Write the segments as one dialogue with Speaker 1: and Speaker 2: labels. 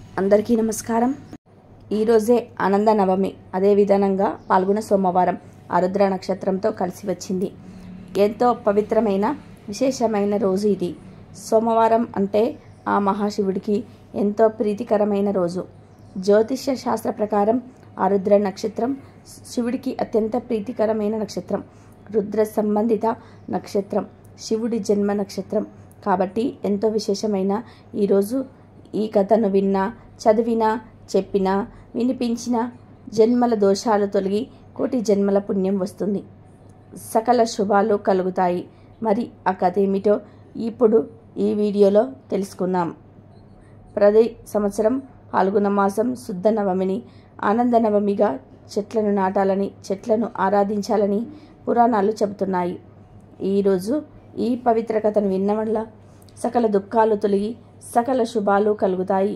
Speaker 1: అందరికీ నమస్కారం ఈరోజే ఆనంద నవమి అదే విధానంగా పాల్గొన సోమవారం ఆరుద్ర నక్షత్రంతో కలిసి వచ్చింది ఎంతో పవిత్రమైన విశేషమైన రోజు ఇది సోమవారం అంటే ఆ మహాశివుడికి ఎంతో ప్రీతికరమైన రోజు జ్యోతిష్య శాస్త్ర ప్రకారం ఆరుద్ర నక్షత్రం శివుడికి అత్యంత ప్రీతికరమైన నక్షత్రం రుద్ర సంబంధిత నక్షత్రం శివుడి జన్మ నక్షత్రం కాబట్టి ఎంతో విశేషమైన ఈరోజు ఈ కథను విన్నా చదివినా చెప్పినా వినిపించినా జన్మల దోషాలు తొలగి కోటి జన్మల పుణ్యం వస్తుంది సకల శుభాలు కలుగుతాయి మరి ఆ కథ ఏమిటో ఇప్పుడు ఈ వీడియోలో తెలుసుకుందాం ప్రతి సంవత్సరం పాల్గొన మాసం శుద్ధ నవమిని ఆనంద నవమిగా చెట్లను నాటాలని చెట్లను ఆరాధించాలని పురాణాలు చెబుతున్నాయి ఈరోజు ఈ పవిత్ర కథను విన్న వల్ల సకల దుఃఖాలు తొలగి సకల శుభాలు కలుగుతాయి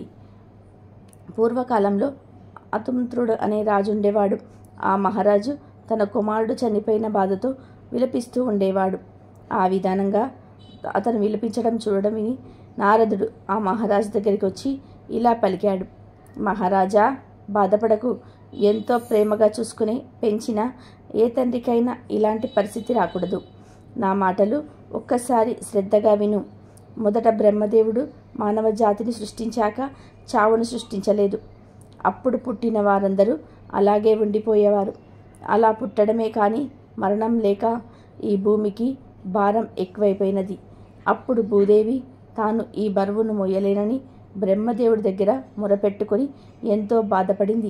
Speaker 1: పూర్వకాలంలో అతుంత్రుడు అనే రాజు ఉండేవాడు ఆ మహారాజు తన కుమారుడు చనిపోయిన బాధతో విలపిస్తూ ఉండేవాడు ఆ విధానంగా అతను విలపించడం చూడడం విని నారదుడు ఆ మహారాజు దగ్గరికి వచ్చి ఇలా పలికాడు మహారాజా బాధపడకు ఎంతో ప్రేమగా చూసుకుని పెంచిన ఏ తండ్రికైనా ఇలాంటి పరిస్థితి రాకూడదు నా మాటలు ఒక్కసారి శ్రద్ధగా విను మొదట బ్రహ్మదేవుడు మానవ జాతిని సృష్టించాక చావును సృష్టించలేదు అప్పుడు పుట్టిన వారందరూ అలాగే ఉండిపోయేవారు అలా పుట్టడమే కానీ మరణం లేక ఈ భూమికి భారం ఎక్కువైపోయినది అప్పుడు భూదేవి తాను ఈ బరువును మోయలేనని బ్రహ్మదేవుడి దగ్గర మొరపెట్టుకొని ఎంతో బాధపడింది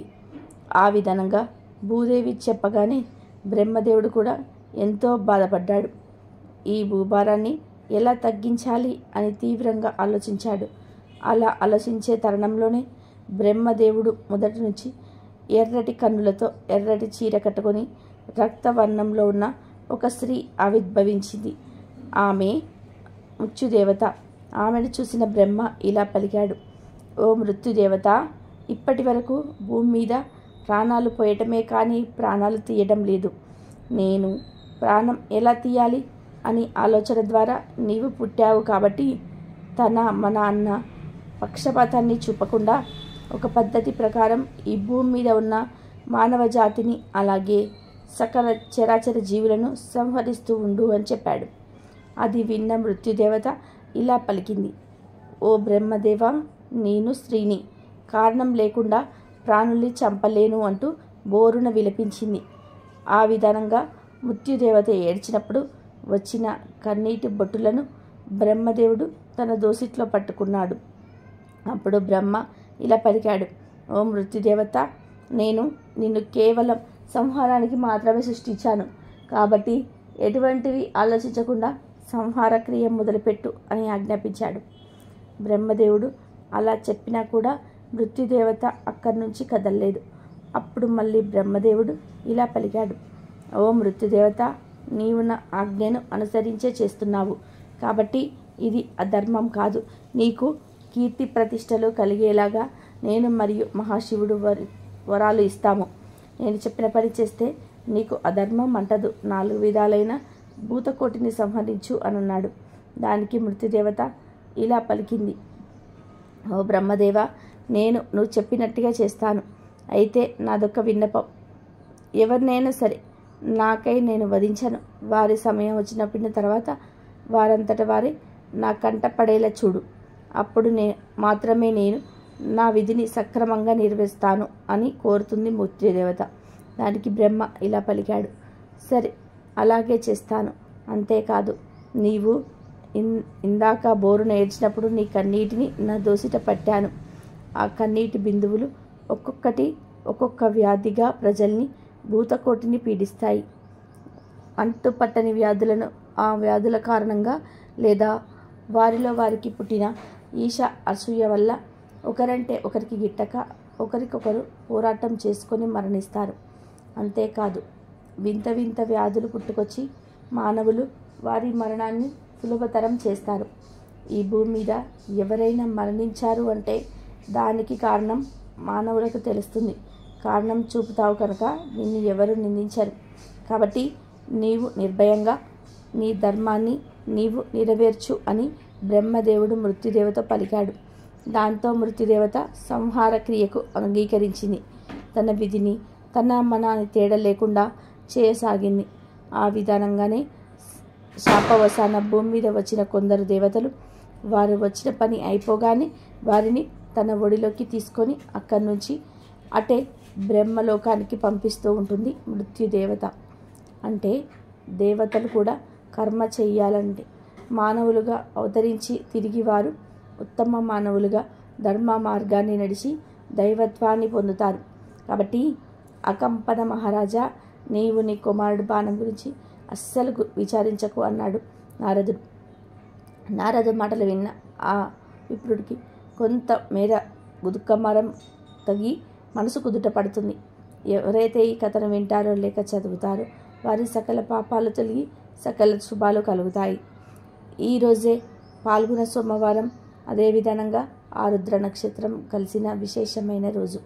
Speaker 1: ఆ విధంగా భూదేవి చెప్పగానే బ్రహ్మదేవుడు కూడా ఎంతో బాధపడ్డాడు ఈ భూభారాన్ని ఎలా తగ్గించాలి అని తీవ్రంగా ఆలోచించాడు అలా ఆలోచించే తరుణంలోనే బ్రహ్మదేవుడు మొదటి నుంచి ఎర్రటి కన్నులతో ఎర్రటి చీర కట్టుకొని రక్తవర్ణంలో ఉన్న ఒక స్త్రీ ఆవిర్భవించింది ఆమె మృత్యుదేవత ఆమెను చూసిన బ్రహ్మ ఇలా పలికాడు ఓ మృత్యుదేవత ఇప్పటి వరకు భూమి మీద ప్రాణాలు పోయటమే కానీ ప్రాణాలు తీయడం లేదు నేను ప్రాణం ఎలా తీయాలి అని ఆలోచన ద్వారా నీవు పుట్టావు కాబట్టి తన మన అన్న పక్షపాతాన్ని చూపకుండా ఒక పద్ధతి ప్రకారం ఈ భూమి మీద ఉన్న మానవ జాతిని అలాగే సకల చరాచర జీవులను సంహరిస్తూ ఉండు అని చెప్పాడు అది విన్న మృత్యుదేవత ఇలా పలికింది ఓ బ్రహ్మదేవ నేను స్త్రీని కారణం లేకుండా ప్రాణుల్ని చంపలేను అంటూ బోరున విలపించింది ఆ విధానంగా మృత్యుదేవత ఏడ్చినప్పుడు వచ్చిన కన్నీటి బొట్టులను బ్రహ్మదేవుడు తన దోసిట్లో పట్టుకున్నాడు అప్పుడు బ్రహ్మ ఇలా పలికాడు ఓ మృత్యుదేవత నేను నిన్ను కేవలం సంహారానికి మాత్రమే సృష్టించాను కాబట్టి ఎటువంటివి ఆలోచించకుండా సంహార క్రియ మొదలుపెట్టు అని ఆజ్ఞాపించాడు బ్రహ్మదేవుడు అలా చెప్పినా కూడా మృత్యుదేవత అక్కడి నుంచి కదలలేదు అప్పుడు మళ్ళీ బ్రహ్మదేవుడు ఇలా పలికాడు ఓ మృత్యుదేవత నీవు నా ఆజ్ఞను అనుసరించే చేస్తున్నావు కాబట్టి ఇది అధర్మం కాదు నీకు కీర్తి ప్రతిష్టలు కలిగేలాగా నేను మరియు మహాశివుడు వరి వరాలు ఇస్తాము నేను చెప్పిన పని చేస్తే నీకు అధర్మం అంటదు నాలుగు విధాలైన భూతకోటిని సంహరించు అనున్నాడు దానికి మృత్యుదేవత ఇలా పలికింది ఓ బ్రహ్మదేవ నేను నువ్వు చెప్పినట్టుగా చేస్తాను అయితే నాదొక విన్నపం ఎవరినైనా సరే నాకై నేను వధించను వారి సమయం వచ్చినప్పుడు తర్వాత వారంతట వారి నా కంట పడేలా చూడు అప్పుడు నే మాత్రమే నేను నా విధిని సక్రమంగా నిర్వహిస్తాను అని కోరుతుంది మృత్యుదేవత దానికి బ్రహ్మ ఇలా పలికాడు సరే అలాగే చేస్తాను అంతేకాదు నీవు ఇన్ ఇందాక బోరున ఏడ్చినప్పుడు నీ కన్నీటిని నా దోసిట పట్టాను ఆ కన్నీటి బిందువులు ఒక్కొక్కటి ఒక్కొక్క వ్యాధిగా ప్రజల్ని భూతకోటిని పీడిస్తాయి అంటుపట్టని వ్యాధులను ఆ వ్యాధుల కారణంగా లేదా వారిలో వారికి పుట్టిన ఈశ అసూయ వల్ల ఒకరంటే ఒకరికి గిట్టక ఒకరికొకరు పోరాటం చేసుకొని మరణిస్తారు అంతేకాదు వింత వింత వ్యాధులు పుట్టుకొచ్చి మానవులు వారి మరణాన్ని సులభతరం చేస్తారు ఈ భూమి మీద ఎవరైనా మరణించారు అంటే దానికి కారణం మానవులకు తెలుస్తుంది కారణం చూపుతావు కనుక నిన్ను ఎవరు నిందించరు కాబట్టి నీవు నిర్భయంగా నీ ధర్మాన్ని నీవు నెరవేర్చు అని బ్రహ్మదేవుడు మృత్యుదేవతో పలికాడు దాంతో మృత్యుదేవత సంహార క్రియకు అంగీకరించింది తన విధిని తన మనాన్ని తేడా లేకుండా చేయసాగింది ఆ విధానంగానే శాపవసాన భూమి మీద వచ్చిన కొందరు దేవతలు వారు వచ్చిన పని అయిపోగానే వారిని తన ఒడిలోకి తీసుకొని అక్కడి నుంచి అటే బ్రహ్మలోకానికి పంపిస్తూ ఉంటుంది మృత్యుదేవత అంటే దేవతలు కూడా కర్మ చెయ్యాలంటే మానవులుగా అవతరించి తిరిగి వారు ఉత్తమ మానవులుగా ధర్మ మార్గాన్ని నడిచి దైవత్వాన్ని పొందుతారు కాబట్టి అకంపన మహారాజా నీవు నీ కుమారుడు బాణం గురించి అస్సలు గు- విచారించకు అన్నాడు నారదుడు నారదు మాటలు విన్న ఆ విప్రుడికి కొంత మేర గుదుకమరం తగి మనసు కుదుట పడుతుంది ఎవరైతే ఈ కథను వింటారో లేక చదువుతారో వారి సకల పాపాలు తొలగి సకల శుభాలు కలుగుతాయి ఈరోజే పాల్గొన సోమవారం అదేవిధంగా ఆరుద్ర నక్షత్రం కలిసిన విశేషమైన రోజు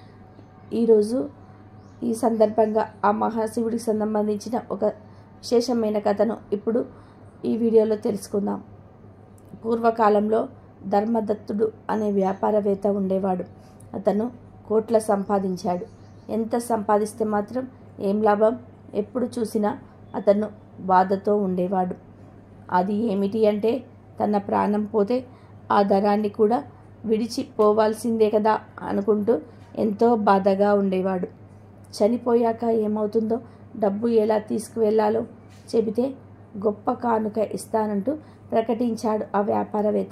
Speaker 1: ఈరోజు ఈ సందర్భంగా ఆ మహాశివుడికి సంబంధించిన ఒక విశేషమైన కథను ఇప్పుడు ఈ వీడియోలో తెలుసుకుందాం పూర్వకాలంలో ధర్మదత్తుడు అనే వ్యాపారవేత్త ఉండేవాడు అతను కోట్ల సంపాదించాడు ఎంత సంపాదిస్తే మాత్రం ఏం లాభం ఎప్పుడు చూసినా అతను బాధతో ఉండేవాడు అది ఏమిటి అంటే తన ప్రాణం పోతే ఆ ధనాన్ని కూడా విడిచిపోవాల్సిందే కదా అనుకుంటూ ఎంతో బాధగా ఉండేవాడు చనిపోయాక ఏమవుతుందో డబ్బు ఎలా తీసుకువెళ్ళాలో చెబితే గొప్ప కానుక ఇస్తానంటూ ప్రకటించాడు ఆ వ్యాపారవేత్త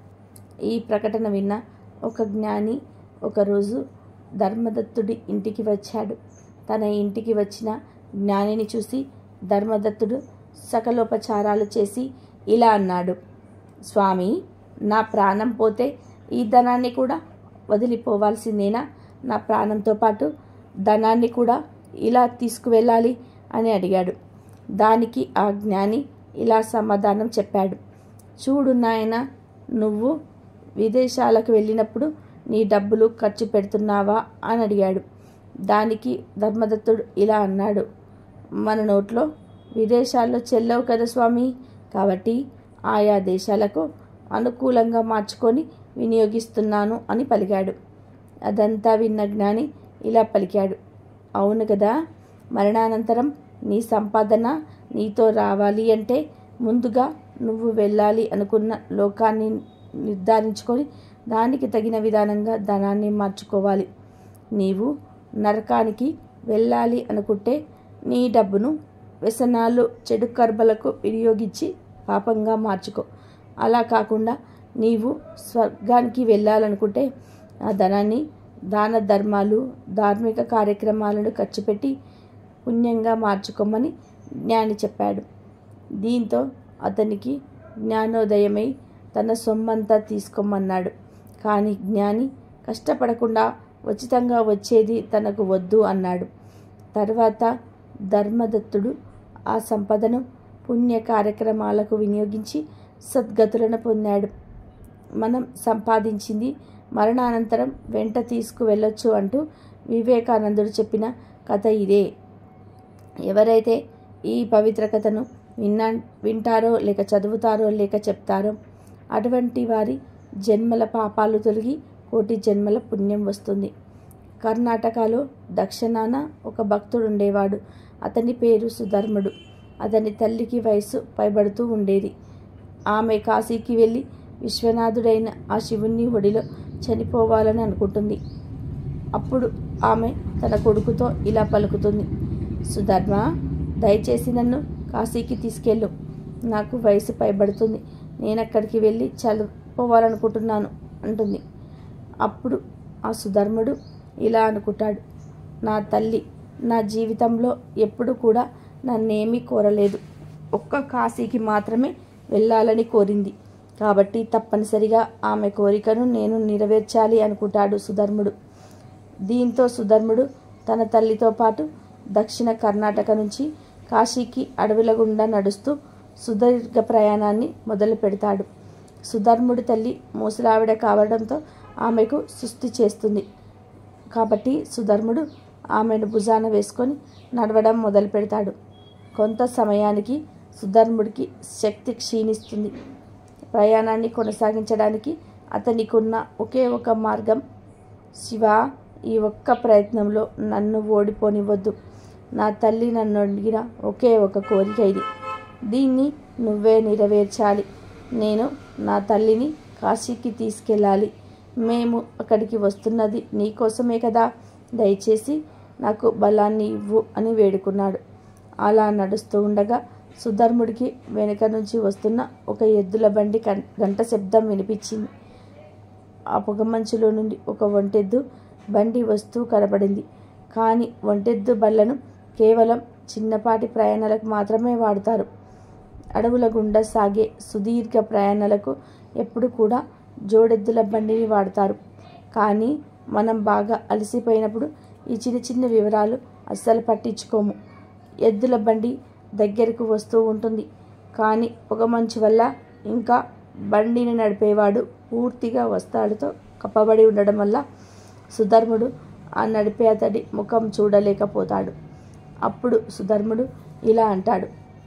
Speaker 1: ఈ ప్రకటన విన్న ఒక జ్ఞాని ఒకరోజు ధర్మదత్తుడి ఇంటికి వచ్చాడు తన ఇంటికి వచ్చిన జ్ఞానిని చూసి ధర్మదత్తుడు సకలోపచారాలు చేసి ఇలా అన్నాడు స్వామి నా ప్రాణం పోతే ఈ ధనాన్ని కూడా వదిలిపోవాల్సిందేనా నా ప్రాణంతో పాటు ధనాన్ని కూడా ఇలా తీసుకువెళ్ళాలి అని అడిగాడు దానికి ఆ జ్ఞాని ఇలా సమాధానం చెప్పాడు చూడు నాయన నువ్వు విదేశాలకు వెళ్ళినప్పుడు నీ డబ్బులు ఖర్చు పెడుతున్నావా అని అడిగాడు దానికి ధర్మదత్తుడు ఇలా అన్నాడు మన నోట్లో విదేశాల్లో చెల్లవు కదా స్వామి కాబట్టి ఆయా దేశాలకు అనుకూలంగా మార్చుకొని వినియోగిస్తున్నాను అని పలికాడు అదంతా విన్న జ్ఞాని ఇలా పలికాడు అవును కదా మరణానంతరం నీ సంపాదన నీతో రావాలి అంటే ముందుగా నువ్వు వెళ్ళాలి అనుకున్న లోకాన్ని నిర్ధారించుకొని దానికి తగిన విధానంగా ధనాన్ని మార్చుకోవాలి నీవు నరకానికి వెళ్ళాలి అనుకుంటే నీ డబ్బును వ్యసనాలు చెడు కర్మలకు వినియోగించి పాపంగా మార్చుకో అలా కాకుండా నీవు స్వర్గానికి వెళ్ళాలనుకుంటే ఆ ధనాన్ని దాన ధర్మాలు ధార్మిక కార్యక్రమాలను ఖర్చు పెట్టి పుణ్యంగా మార్చుకోమని జ్ఞాని చెప్పాడు దీంతో అతనికి జ్ఞానోదయమై తన సొమ్మంతా తీసుకోమన్నాడు కానీ జ్ఞాని కష్టపడకుండా ఉచితంగా వచ్చేది తనకు వద్దు అన్నాడు తర్వాత ధర్మదత్తుడు ఆ సంపదను పుణ్య కార్యక్రమాలకు వినియోగించి సద్గతులను పొందాడు మనం సంపాదించింది మరణానంతరం వెంట తీసుకువెళ్ళొచ్చు అంటూ వివేకానందుడు చెప్పిన కథ ఇదే ఎవరైతే ఈ పవిత్ర కథను విన్నా వింటారో లేక చదువుతారో లేక చెప్తారో అటువంటి వారి జన్మల పాపాలు తొలగి కోటి జన్మల పుణ్యం వస్తుంది కర్ణాటకలో దక్షిణాన ఒక భక్తుడు ఉండేవాడు అతని పేరు సుధర్ముడు అతని తల్లికి వయస్సు పైబడుతూ ఉండేది ఆమె కాశీకి వెళ్ళి విశ్వనాథుడైన ఆ శివుని ఒడిలో చనిపోవాలని అనుకుంటుంది అప్పుడు ఆమె తన కొడుకుతో ఇలా పలుకుతుంది సుధర్మ దయచేసి నన్ను కాశీకి తీసుకెళ్ళు నాకు వయసు పైబడుతుంది నేను అక్కడికి వెళ్ళి చదువుకోవాలనుకుంటున్నాను అంటుంది అప్పుడు ఆ సుధర్ముడు ఇలా అనుకుంటాడు నా తల్లి నా జీవితంలో ఎప్పుడు కూడా నన్నేమీ కోరలేదు ఒక్క కాశీకి మాత్రమే వెళ్ళాలని కోరింది కాబట్టి తప్పనిసరిగా ఆమె కోరికను నేను నెరవేర్చాలి అనుకుంటాడు సుధర్ముడు దీంతో సుధర్ముడు తన తల్లితో పాటు దక్షిణ కర్ణాటక నుంచి కాశీకి అడవుల గుండా నడుస్తూ సుదీర్ఘ ప్రయాణాన్ని మొదలు పెడతాడు సుధర్ముడి తల్లి ముసలావిడ కావడంతో ఆమెకు సుస్థి చేస్తుంది కాబట్టి సుధర్ముడు ఆమెను భుజాన వేసుకొని నడవడం మొదలు పెడతాడు కొంత సమయానికి సుధర్ముడికి శక్తి క్షీణిస్తుంది ప్రయాణాన్ని కొనసాగించడానికి అతనికున్న ఒకే ఒక మార్గం శివ ఈ ఒక్క ప్రయత్నంలో నన్ను ఓడిపోనివ్వద్దు నా తల్లి నన్ను అడిగిన ఒకే ఒక కోరిక ఇది దీన్ని నువ్వే నెరవేర్చాలి నేను నా తల్లిని కాశీకి తీసుకెళ్ళాలి మేము అక్కడికి వస్తున్నది నీకోసమే కదా దయచేసి నాకు బలాన్ని ఇవ్వు అని వేడుకున్నాడు అలా నడుస్తూ ఉండగా సుధర్ముడికి వెనుక నుంచి వస్తున్న ఒక ఎద్దుల బండి కం- గంట శబ్దం వినిపించింది ఆ పొగమంచులో నుండి ఒక ఒంటెద్దు బండి వస్తూ కనబడింది కానీ ఒంటెద్దు బళ్ళను కేవలం చిన్నపాటి ప్రయాణాలకు మాత్రమే వాడతారు అడవుల గుండా సాగే సుదీర్ఘ ప్రయాణాలకు ఎప్పుడు కూడా జోడెద్దుల బండిని వాడతారు కానీ మనం బాగా అలసిపోయినప్పుడు ఈ చిన్న చిన్న వివరాలు అస్సలు పట్టించుకోము ఎద్దుల బండి దగ్గరకు వస్తూ ఉంటుంది కానీ పొగమంచు వల్ల ఇంకా బండిని నడిపేవాడు పూర్తిగా వస్త్రాలతో కప్పబడి ఉండడం వల్ల సుధర్ముడు ఆ నడిపే అతడి ముఖం చూడలేకపోతాడు అప్పుడు సుధర్ముడు ఇలా అంటాడు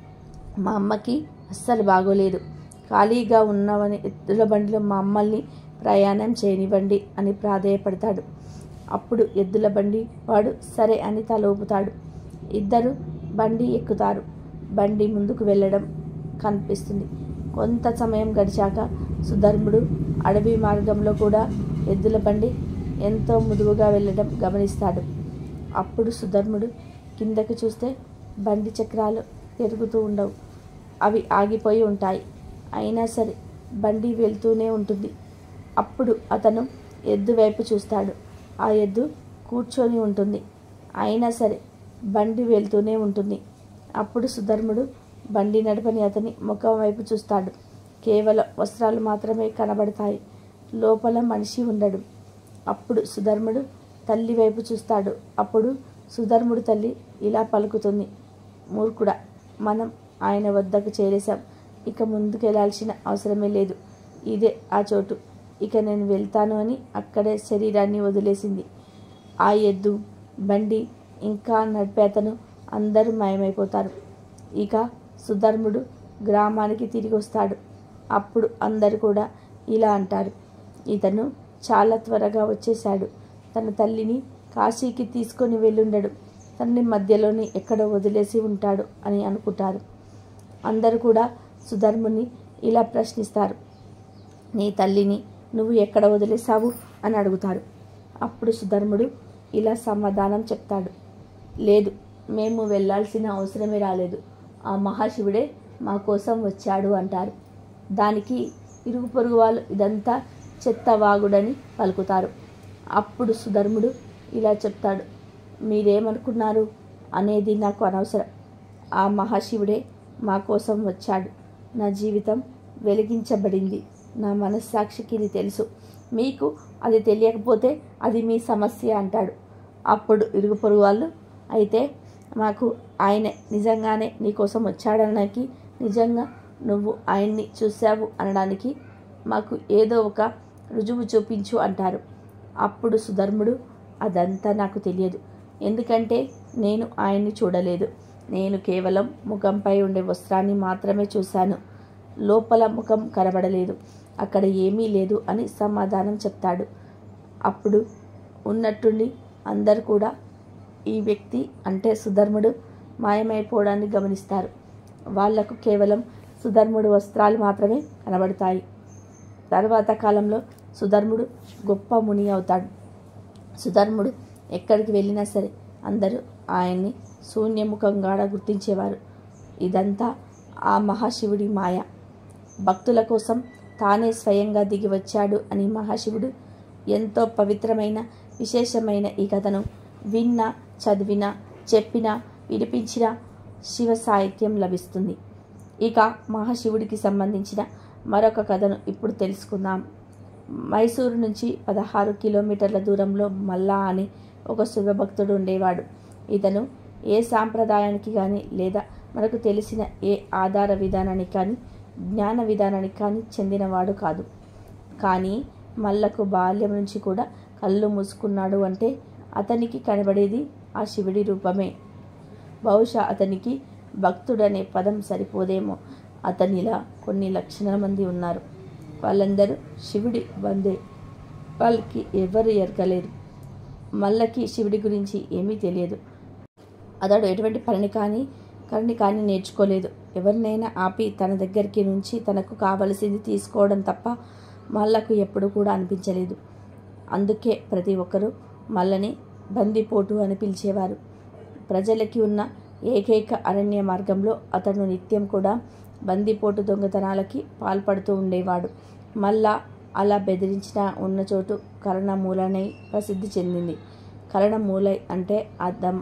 Speaker 1: మా అమ్మకి అస్సలు బాగోలేదు ఖాళీగా ఉన్నవని ఎద్దుల బండిలో మా అమ్మల్ని ప్రయాణం చేయనివ్వండి అని ప్రాధేయపడతాడు అప్పుడు ఎద్దుల బండి వాడు సరే అని తల ఊపుతాడు ఇద్దరు బండి ఎక్కుతారు బండి ముందుకు వెళ్ళడం కనిపిస్తుంది కొంత సమయం గడిచాక సుధర్ముడు అడవి మార్గంలో కూడా ఎద్దుల బండి ఎంతో ముదువుగా వెళ్ళడం గమనిస్తాడు అప్పుడు సుధర్ముడు కిందకి చూస్తే బండి చక్రాలు తిరుగుతూ ఉండవు అవి ఆగిపోయి ఉంటాయి అయినా సరే బండి వెళ్తూనే ఉంటుంది అప్పుడు అతను ఎద్దు వైపు చూస్తాడు ఆ ఎద్దు కూర్చొని ఉంటుంది అయినా సరే బండి వెళ్తూనే ఉంటుంది అప్పుడు సుధర్ముడు బండి నడపని అతని ముఖం వైపు చూస్తాడు కేవలం వస్త్రాలు మాత్రమే కనబడతాయి లోపల మనిషి ఉండడు అప్పుడు సుధర్ముడు తల్లి వైపు చూస్తాడు అప్పుడు సుధర్ముడు తల్లి ఇలా పలుకుతుంది మూర్ఖుడా మనం ఆయన వద్దకు చేరేశాం ఇక ముందుకు వెళ్ళాల్సిన అవసరమే లేదు ఇదే ఆ చోటు ఇక నేను వెళ్తాను అని అక్కడే శరీరాన్ని వదిలేసింది ఆ ఎద్దు బండి ఇంకా నడిపే అతను అందరూ మాయమైపోతారు ఇక సుధర్ముడు గ్రామానికి తిరిగి వస్తాడు అప్పుడు అందరు కూడా ఇలా అంటారు ఇతను చాలా త్వరగా వచ్చేశాడు తన తల్లిని కాశీకి తీసుకొని వెళ్ళుండడు తనని మధ్యలోనే ఎక్కడో వదిలేసి ఉంటాడు అని అనుకుంటారు అందరూ కూడా సుధర్ముని ఇలా ప్రశ్నిస్తారు నీ తల్లిని నువ్వు ఎక్కడ వదిలేసావు అని అడుగుతారు అప్పుడు సుధర్ముడు ఇలా సమాధానం చెప్తాడు లేదు మేము వెళ్ళాల్సిన అవసరమే రాలేదు ఆ మహాశివుడే మా కోసం వచ్చాడు అంటారు దానికి ఇరుగు పొరుగు వాళ్ళు ఇదంతా చెత్త వాగుడని పలుకుతారు అప్పుడు సుధర్ముడు ఇలా చెప్తాడు మీరేమనుకున్నారు అనేది నాకు అనవసరం ఆ మహాశివుడే మా కోసం వచ్చాడు నా జీవితం వెలిగించబడింది నా మనస్సాక్షికి ఇది తెలుసు మీకు అది తెలియకపోతే అది మీ సమస్య అంటాడు అప్పుడు ఇరుగు పొరుగు వాళ్ళు అయితే మాకు ఆయన నిజంగానే నీకోసం వచ్చాడనడానికి నిజంగా నువ్వు ఆయన్ని చూశావు అనడానికి మాకు ఏదో ఒక రుజువు చూపించు అంటారు అప్పుడు సుధర్ముడు అదంతా నాకు తెలియదు ఎందుకంటే నేను ఆయన్ని చూడలేదు నేను కేవలం ముఖంపై ఉండే వస్త్రాన్ని మాత్రమే చూశాను లోపల ముఖం కనబడలేదు అక్కడ ఏమీ లేదు అని సమాధానం చెప్తాడు అప్పుడు ఉన్నట్టుండి అందరు కూడా ఈ వ్యక్తి అంటే సుధర్ముడు మాయమైపోవడాన్ని గమనిస్తారు వాళ్లకు కేవలం సుధర్ముడు వస్త్రాలు మాత్రమే కనబడతాయి తర్వాత కాలంలో సుధర్ముడు గొప్ప ముని అవుతాడు సుధర్ముడు ఎక్కడికి వెళ్ళినా సరే అందరూ ఆయన్ని శూన్యముఖంగా గుర్తించేవారు ఇదంతా ఆ మహాశివుడి మాయ భక్తుల కోసం తానే స్వయంగా దిగి వచ్చాడు అని మహాశివుడు ఎంతో పవిత్రమైన విశేషమైన ఈ కథను విన్నా చదివినా చెప్పినా వినిపించిన శివ సాహిత్యం లభిస్తుంది ఇక మహాశివుడికి సంబంధించిన మరొక కథను ఇప్పుడు తెలుసుకుందాం మైసూరు నుంచి పదహారు కిలోమీటర్ల దూరంలో మల్లా అని ఒక శివభక్తుడు ఉండేవాడు ఇతను ఏ సాంప్రదాయానికి కానీ లేదా మనకు తెలిసిన ఏ ఆధార విధానానికి కానీ జ్ఞాన విధానానికి కానీ చెందినవాడు కాదు కానీ మల్లకు బాల్యం నుంచి కూడా కళ్ళు మూసుకున్నాడు అంటే అతనికి కనబడేది ఆ శివుడి రూపమే బహుశా అతనికి భక్తుడనే పదం సరిపోదేమో అతనిలా కొన్ని లక్షల మంది ఉన్నారు వాళ్ళందరూ శివుడి బందే వాళ్ళకి ఎవరు ఎరగలేరు మల్లకి శివుడి గురించి ఏమీ తెలియదు అతడు ఎటువంటి పని కానీ కరణి కానీ నేర్చుకోలేదు ఎవరినైనా ఆపి తన దగ్గరికి నుంచి తనకు కావలసింది తీసుకోవడం తప్ప మల్లకు ఎప్పుడు కూడా అనిపించలేదు అందుకే ప్రతి ఒక్కరూ మల్లని బందిపోటు అని పిలిచేవారు ప్రజలకి ఉన్న ఏకైక అరణ్య మార్గంలో అతను నిత్యం కూడా బందిపోటు దొంగతనాలకి పాల్పడుతూ ఉండేవాడు మళ్ళా అలా బెదిరించిన ఉన్న చోటు కరణమూలనై ప్రసిద్ధి చెందింది కరణమూలై అంటే ఆ దం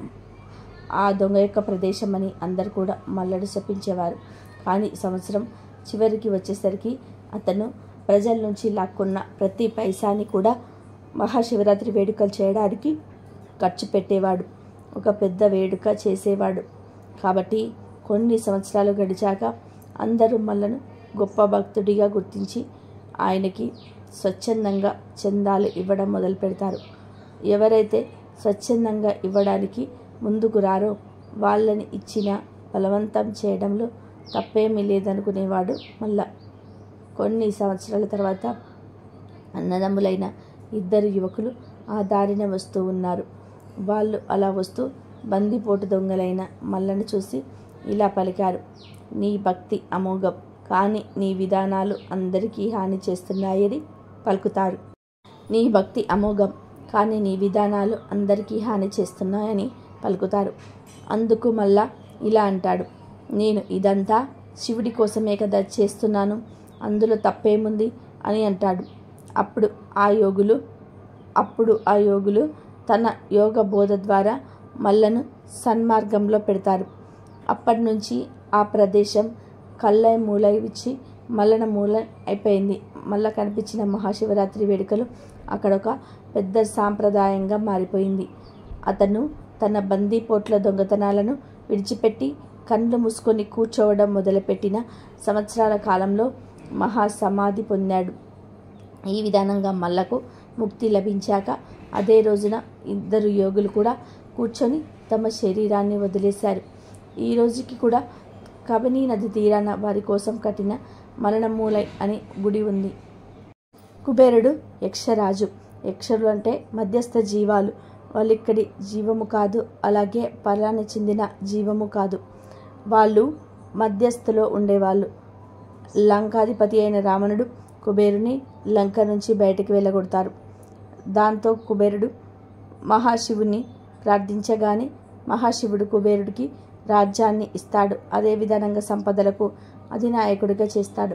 Speaker 1: ఆ దొంగ యొక్క ప్రదేశం అని అందరు కూడా మల్లడు శపించేవారు కానీ సంవత్సరం చివరికి వచ్చేసరికి అతను ప్రజల నుంచి లాక్కున్న ప్రతి పైసాని కూడా మహాశివరాత్రి వేడుకలు చేయడానికి ఖర్చు పెట్టేవాడు ఒక పెద్ద వేడుక చేసేవాడు కాబట్టి కొన్ని సంవత్సరాలు గడిచాక అందరూ మల్లను గొప్ప భక్తుడిగా గుర్తించి ఆయనకి స్వచ్ఛందంగా చందాలు ఇవ్వడం మొదలు పెడతారు ఎవరైతే స్వచ్ఛందంగా ఇవ్వడానికి ముందుకు రారో వాళ్ళని ఇచ్చిన బలవంతం చేయడంలో తప్పేమీ లేదనుకునేవాడు మళ్ళా కొన్ని సంవత్సరాల తర్వాత అన్నదమ్ములైన ఇద్దరు యువకులు ఆ దారిన వస్తూ ఉన్నారు వాళ్ళు అలా వస్తూ బందిపోటు దొంగలైన మల్లను చూసి ఇలా పలికారు నీ భక్తి అమోఘం కానీ నీ విధానాలు అందరికీ హాని చేస్తున్నాయని పలుకుతారు నీ భక్తి అమోఘం కానీ నీ విధానాలు అందరికీ హాని చేస్తున్నాయని పలుకుతారు అందుకు మళ్ళా ఇలా అంటాడు నేను ఇదంతా శివుడి కోసమే కదా చేస్తున్నాను అందులో తప్పేముంది అని అంటాడు అప్పుడు ఆ యోగులు అప్పుడు ఆ యోగులు తన యోగ బోధ ద్వారా మల్లను సన్మార్గంలో పెడతారు అప్పటి నుంచి ఆ ప్రదేశం కల్లై మూలై ఇచ్చి మల్లన మూల అయిపోయింది మళ్ళా కనిపించిన మహాశివరాత్రి వేడుకలు అక్కడ ఒక పెద్ద సాంప్రదాయంగా మారిపోయింది అతను తన బందీపోట్ల దొంగతనాలను విడిచిపెట్టి కళ్ళు మూసుకొని కూర్చోవడం మొదలుపెట్టిన సంవత్సరాల కాలంలో మహాసమాధి పొందాడు ఈ విధానంగా మల్లకు ముక్తి లభించాక అదే రోజున ఇద్దరు యోగులు కూడా కూర్చొని తమ శరీరాన్ని వదిలేశారు ఈ రోజుకి కూడా కబనీ నది తీరాన వారి కోసం కట్టిన మరణమూలై అని గుడి ఉంది కుబేరుడు యక్షరాజు యక్షులు అంటే మధ్యస్థ జీవాలు వాళ్ళు ఇక్కడి జీవము కాదు అలాగే పరాన్ని చెందిన జీవము కాదు వాళ్ళు మధ్యస్థలో ఉండేవాళ్ళు లంకాధిపతి అయిన రావణుడు కుబేరుని లంక నుంచి బయటికి వెళ్ళగొడతారు దాంతో కుబేరుడు మహాశివుని ప్రార్థించగానే మహాశివుడు కుబేరుడికి రాజ్యాన్ని ఇస్తాడు అదే విధానంగా సంపదలకు అధినాయకుడిగా చేస్తాడు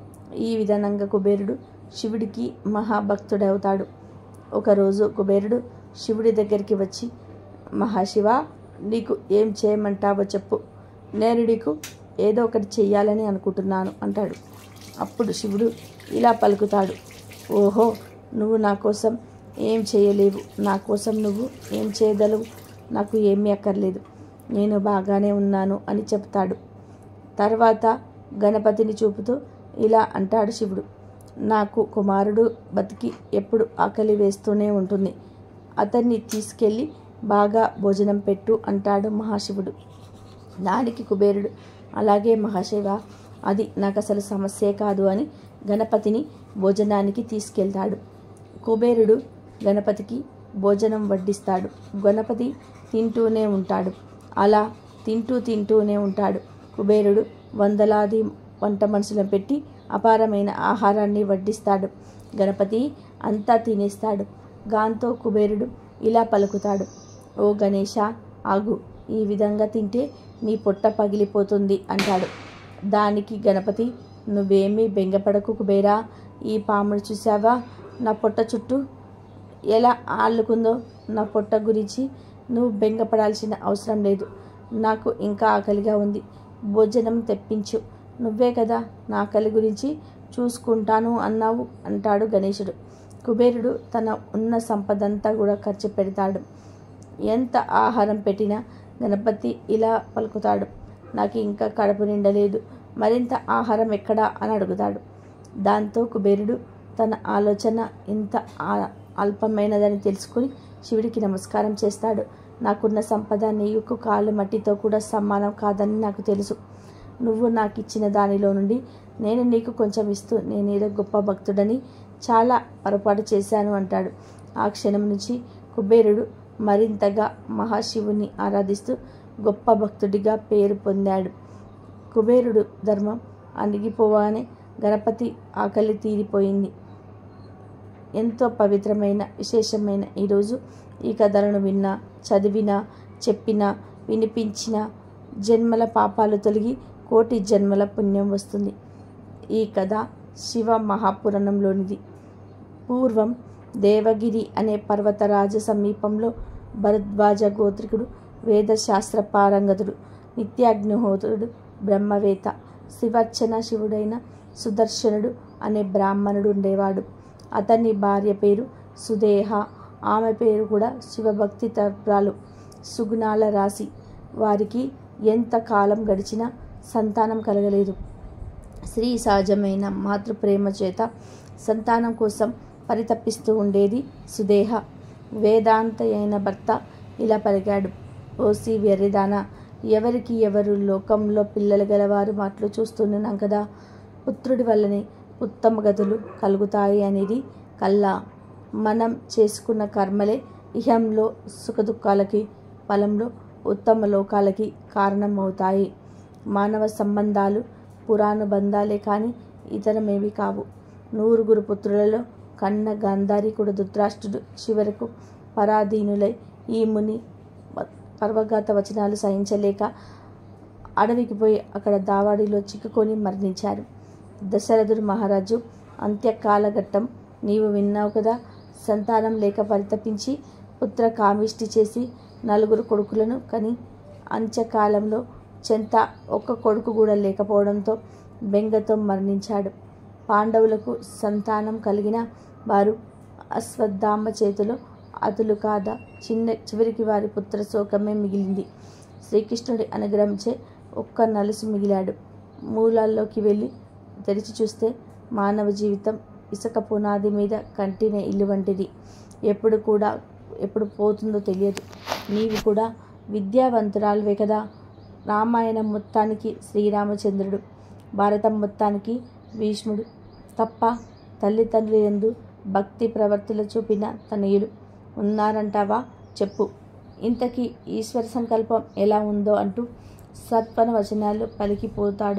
Speaker 1: ఈ విధానంగా కుబేరుడు శివుడికి మహాభక్తుడవుతాడు ఒకరోజు కుబేరుడు శివుడి దగ్గరికి వచ్చి మహాశివ నీకు ఏం చేయమంటావో చెప్పు నేను నీకు ఏదో ఒకటి చెయ్యాలని అనుకుంటున్నాను అంటాడు అప్పుడు శివుడు ఇలా పలుకుతాడు ఓహో నువ్వు నా కోసం ఏం చేయలేవు నా కోసం నువ్వు ఏం చేయగలవు నాకు ఏమీ అక్కర్లేదు నేను బాగానే ఉన్నాను అని చెప్తాడు తర్వాత గణపతిని చూపుతూ ఇలా అంటాడు శివుడు నాకు కుమారుడు బతికి ఎప్పుడు ఆకలి వేస్తూనే ఉంటుంది అతన్ని తీసుకెళ్ళి బాగా భోజనం పెట్టు అంటాడు మహాశివుడు దానికి కుబేరుడు అలాగే మహాశివ అది నాకు అసలు సమస్యే కాదు అని గణపతిని భోజనానికి తీసుకెళ్తాడు కుబేరుడు గణపతికి భోజనం వడ్డిస్తాడు గణపతి తింటూనే ఉంటాడు అలా తింటూ తింటూనే ఉంటాడు కుబేరుడు వందలాది వంట మనుషులను పెట్టి అపారమైన ఆహారాన్ని వడ్డిస్తాడు గణపతి అంతా తినేస్తాడు గాంతో కుబేరుడు ఇలా పలుకుతాడు ఓ గణేష ఆగు ఈ విధంగా తింటే నీ పొట్ట పగిలిపోతుంది అంటాడు దానికి గణపతి నువ్వేమీ బెంగపడకు కుబేరా ఈ పామును చూసావా నా పొట్ట చుట్టూ ఎలా ఆళ్ళుకుందో నా పొట్ట గురించి నువ్వు బెంగపడాల్సిన అవసరం లేదు నాకు ఇంకా ఆకలిగా ఉంది భోజనం తెప్పించు నువ్వే కదా నా ఆకలి గురించి చూసుకుంటాను అన్నావు అంటాడు గణేశుడు కుబేరుడు తన ఉన్న సంపదంతా కూడా ఖర్చు పెడతాడు ఎంత ఆహారం పెట్టినా గణపతి ఇలా పలుకుతాడు నాకు ఇంకా కడుపు నిండలేదు మరింత ఆహారం ఎక్కడా అని అడుగుతాడు దాంతో కుబేరుడు తన ఆలోచన ఇంత ఆ- అల్పమైనదని తెలుసుకుని శివుడికి నమస్కారం చేస్తాడు నాకున్న సంపద నీకు కాలు మట్టితో కూడా సమానం కాదని నాకు తెలుసు నువ్వు నాకు ఇచ్చిన దానిలో నుండి నేను నీకు కొంచెం ఇస్తూ నేనేదో గొప్ప భక్తుడని చాలా పొరపాటు చేశాను అంటాడు ఆ క్షణం నుంచి కుబేరుడు మరింతగా మహాశివుని ఆరాధిస్తూ గొప్ప భక్తుడిగా పేరు పొందాడు కుబేరుడు ధర్మం అణిగిపోగానే గణపతి ఆకలి తీరిపోయింది ఎంతో పవిత్రమైన విశేషమైన ఈరోజు ఈ కథలను విన్నా చదివినా చెప్పినా వినిపించిన జన్మల పాపాలు తొలగి కోటి జన్మల పుణ్యం వస్తుంది ఈ కథ శివ మహాపురాణంలోనిది పూర్వం దేవగిరి అనే పర్వతరాజ సమీపంలో భరద్వాజ గోత్రికుడు వేదశాస్త్ర పారంగతుడు నిత్యాగ్నిహోత్రుడు బ్రహ్మవేత్త శివర్చన శివుడైన సుదర్శనుడు అనే బ్రాహ్మణుడు ఉండేవాడు అతని భార్య పేరు సుదేహ ఆమె పేరు కూడా శివభక్తి తత్రాలు సుగుణాల రాశి వారికి ఎంత కాలం గడిచినా సంతానం కలగలేదు స్త్రీ సహజమైన మాతృప్రేమ చేత సంతానం కోసం పరితపిస్తూ ఉండేది సుదేహ వేదాంత అయిన భర్త ఇలా పలికాడు ఓసి వెర్రిదానా ఎవరికి ఎవరు లోకంలో పిల్లలు గలవారు మాటలు చూస్తున్నాం కదా పుత్రుడి వల్లనే ఉత్తమ గతులు కలుగుతాయి అనేది కల్లా మనం చేసుకున్న కర్మలే ఇహంలో సుఖదుఖాలకి ఫలంలో ఉత్తమ లోకాలకి కారణమవుతాయి మానవ సంబంధాలు పురాణ బంధాలే కానీ ఇతరమేవి కావు నూరుగురు పుత్రులలో కన్న గాంధారికుడు ధృతరాష్ట్రుడు చివరకు పరాధీనులై ఈ ముని పర్వగాత వచనాలు సహించలేక అడవికి పోయి అక్కడ దావాడిలో చిక్కుకొని మరణించారు దశరథుడు మహారాజు అంత్యకాలఘట్టం నీవు విన్నావు కదా సంతానం లేక పరితపించి పుత్ర కామిష్టి చేసి నలుగురు కొడుకులను కని అంత్యకాలంలో చెంత ఒక్క కొడుకు కూడా లేకపోవడంతో బెంగతో మరణించాడు పాండవులకు సంతానం కలిగిన వారు అశ్వత్థామ చేతిలో అతులు కాదా చిన్న చివరికి వారి పుత్ర శోకమే మిగిలింది శ్రీకృష్ణుడి అనుగ్రహించే ఒక్క నలుసు మిగిలాడు మూలాల్లోకి వెళ్ళి తెరిచి చూస్తే మానవ జీవితం ఇసుక పునాది మీద కంటిన ఇల్లు వంటిది ఎప్పుడు కూడా ఎప్పుడు పోతుందో తెలియదు నీవు కూడా విద్యావంతురాలువే కదా రామాయణం మొత్తానికి శ్రీరామచంద్రుడు భారతం మొత్తానికి భీష్ముడు తప్ప తల్లిదండ్రులు ఎందు భక్తి ప్రవర్తులు చూపిన తనయులు ఉన్నారంటావా చెప్పు ఇంతకీ ఈశ్వర సంకల్పం ఎలా ఉందో అంటూ సత్వన వచనాలు పలికిపోతాడు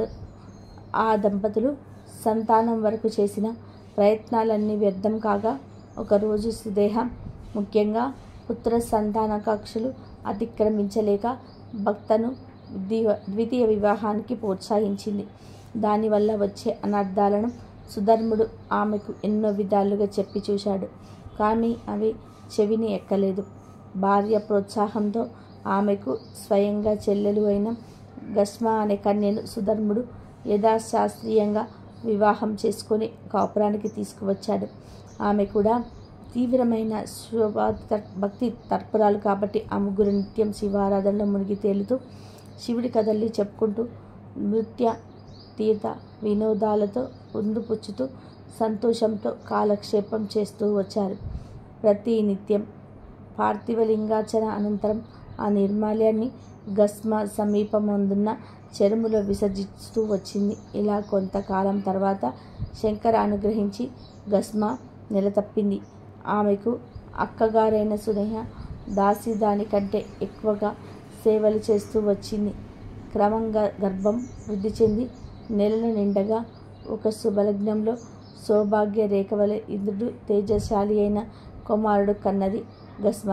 Speaker 1: ఆ దంపతులు సంతానం వరకు చేసిన ప్రయత్నాలన్నీ వ్యర్థం కాగా ఒకరోజు సుదేహం ముఖ్యంగా పుత్ర సంతానకాంక్షలు అతిక్రమించలేక భక్తను ద్వి- ద్వితీయ వివాహానికి ప్రోత్సహించింది దానివల్ల వచ్చే అనర్థాలను సుధర్ముడు ఆమెకు ఎన్నో విధాలుగా చెప్పి చూశాడు కానీ అవి చెవిని ఎక్కలేదు భార్య ప్రోత్సాహంతో ఆమెకు స్వయంగా చెల్లెలు అయిన గస్మ అనే కన్యను సుధర్ముడు యథాశాస్త్రీయంగా వివాహం చేసుకొని కాపురానికి తీసుకువచ్చాడు ఆమె కూడా తీవ్రమైన శోభా తర్- భక్తి తర్పరాలు కాబట్టి ఆ ముగ్గురు నిత్యం శివారాధనలో మునిగి తేలుతూ శివుడి కథల్ని చెప్పుకుంటూ నృత్య తీర్థ వినోదాలతో పొందుపుచ్చుతూ సంతోషంతో కాలక్షేపం చేస్తూ వచ్చారు ప్రతి నిత్యం పార్థివలింగార్చన అనంతరం ఆ నిర్మాల్యాన్ని గస్మ సమీపమందున్న చెరుములో విసర్జిస్తూ వచ్చింది ఇలా కొంతకాలం తర్వాత శంకర అనుగ్రహించి గస్మ నెలతప్పింది ఆమెకు అక్కగారైన సునేహ దాసి దానికంటే ఎక్కువగా సేవలు చేస్తూ వచ్చింది క్రమంగా గర్భం వృద్ధి చెంది నెలలు నిండగా ఒక శుభలగ్నంలో సౌభాగ్య రేఖ వలె ఇంద్రుడు తేజశాలి అయిన కుమారుడు కన్నది గస్మ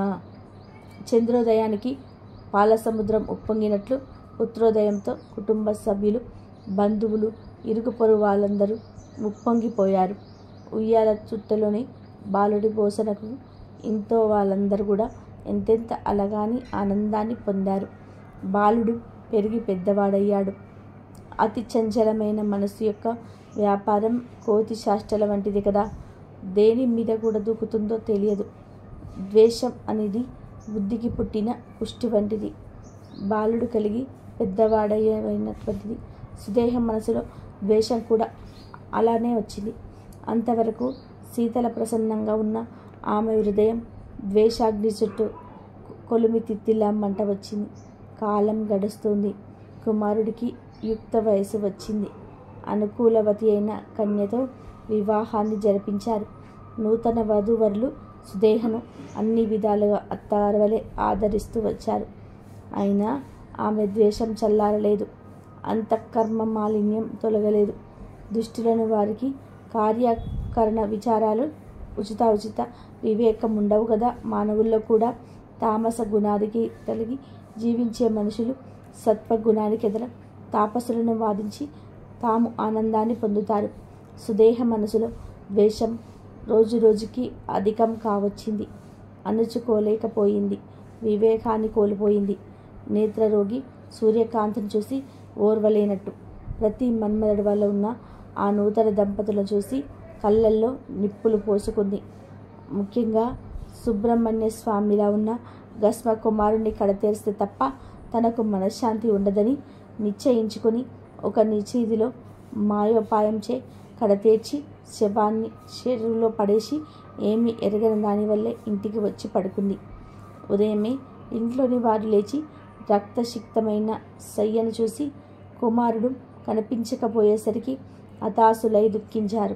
Speaker 1: చంద్రోదయానికి పాలసముద్రం ఉప్పొంగినట్లు పుత్రోదయంతో కుటుంబ సభ్యులు బంధువులు ఇరుగు పొరుగు వాళ్ళందరూ ఉప్పొంగిపోయారు ఉయ్యాల చుట్టలోని బాలుడి పోసనకు ఇంతో వాళ్ళందరూ కూడా ఎంతెంత అలగాని ఆనందాన్ని పొందారు బాలుడు పెరిగి పెద్దవాడయ్యాడు అతి చంచలమైన మనసు యొక్క వ్యాపారం కోతి శాస్త్రాల వంటిది కదా దేని మీద కూడా దూకుతుందో తెలియదు ద్వేషం అనేది బుద్ధికి పుట్టిన పుష్టి వంటిది బాలుడు కలిగి పెద్దవాడయ్యమైనటువంటిది సుదేహం మనసులో ద్వేషం కూడా అలానే వచ్చింది అంతవరకు శీతల ప్రసన్నంగా ఉన్న ఆమె హృదయం ద్వేషాగ్ని చుట్టూ కొలిమి తిత్తిలా మంట వచ్చింది కాలం గడుస్తుంది కుమారుడికి యుక్త వయసు వచ్చింది అనుకూలవతి అయిన కన్యతో వివాహాన్ని జరిపించారు నూతన వధూవరులు సుదేహను అన్ని విధాలుగా అత్తారవలే ఆదరిస్తూ వచ్చారు అయినా ఆమె ద్వేషం చల్లారలేదు అంతఃకర్మ మాలిన్యం తొలగలేదు దుష్టులను వారికి కార్యకరణ విచారాలు ఉచిత ఉచిత వివేకం ఉండవు కదా మానవుల్లో కూడా తామస గుణానికి కలిగి జీవించే మనుషులు సత్వగుణానికి ఎదుర తాపసులను వాదించి తాము ఆనందాన్ని పొందుతారు సుదేహ మనసులో ద్వేషం రోజు రోజుకి అధికం కావచ్చింది అణుచుకోలేకపోయింది వివేకాన్ని కోల్పోయింది నేత్రరోగి సూర్యకాంతిని చూసి ఓర్వలేనట్టు ప్రతి మన్మధుడి వల్ల ఉన్న ఆ నూతన దంపతులను చూసి కళ్ళల్లో నిప్పులు పోసుకుంది ముఖ్యంగా సుబ్రహ్మణ్య స్వామిలా ఉన్న గస్మ కుమారుణ్ణి కడతేరిస్తే తప్ప తనకు మనశ్శాంతి ఉండదని నిశ్చయించుకొని ఒక నిచీదిలో మాయోపాయంచే కడతేర్చి శవాన్ని చెరువులో పడేసి ఏమీ ఎరగని దానివల్లే ఇంటికి వచ్చి పడుకుంది ఉదయమే ఇంట్లోని వారు లేచి రక్తసిక్తమైన సయ్యను చూసి కుమారుడు కనిపించకపోయేసరికి హతాశులై దుఃఖించారు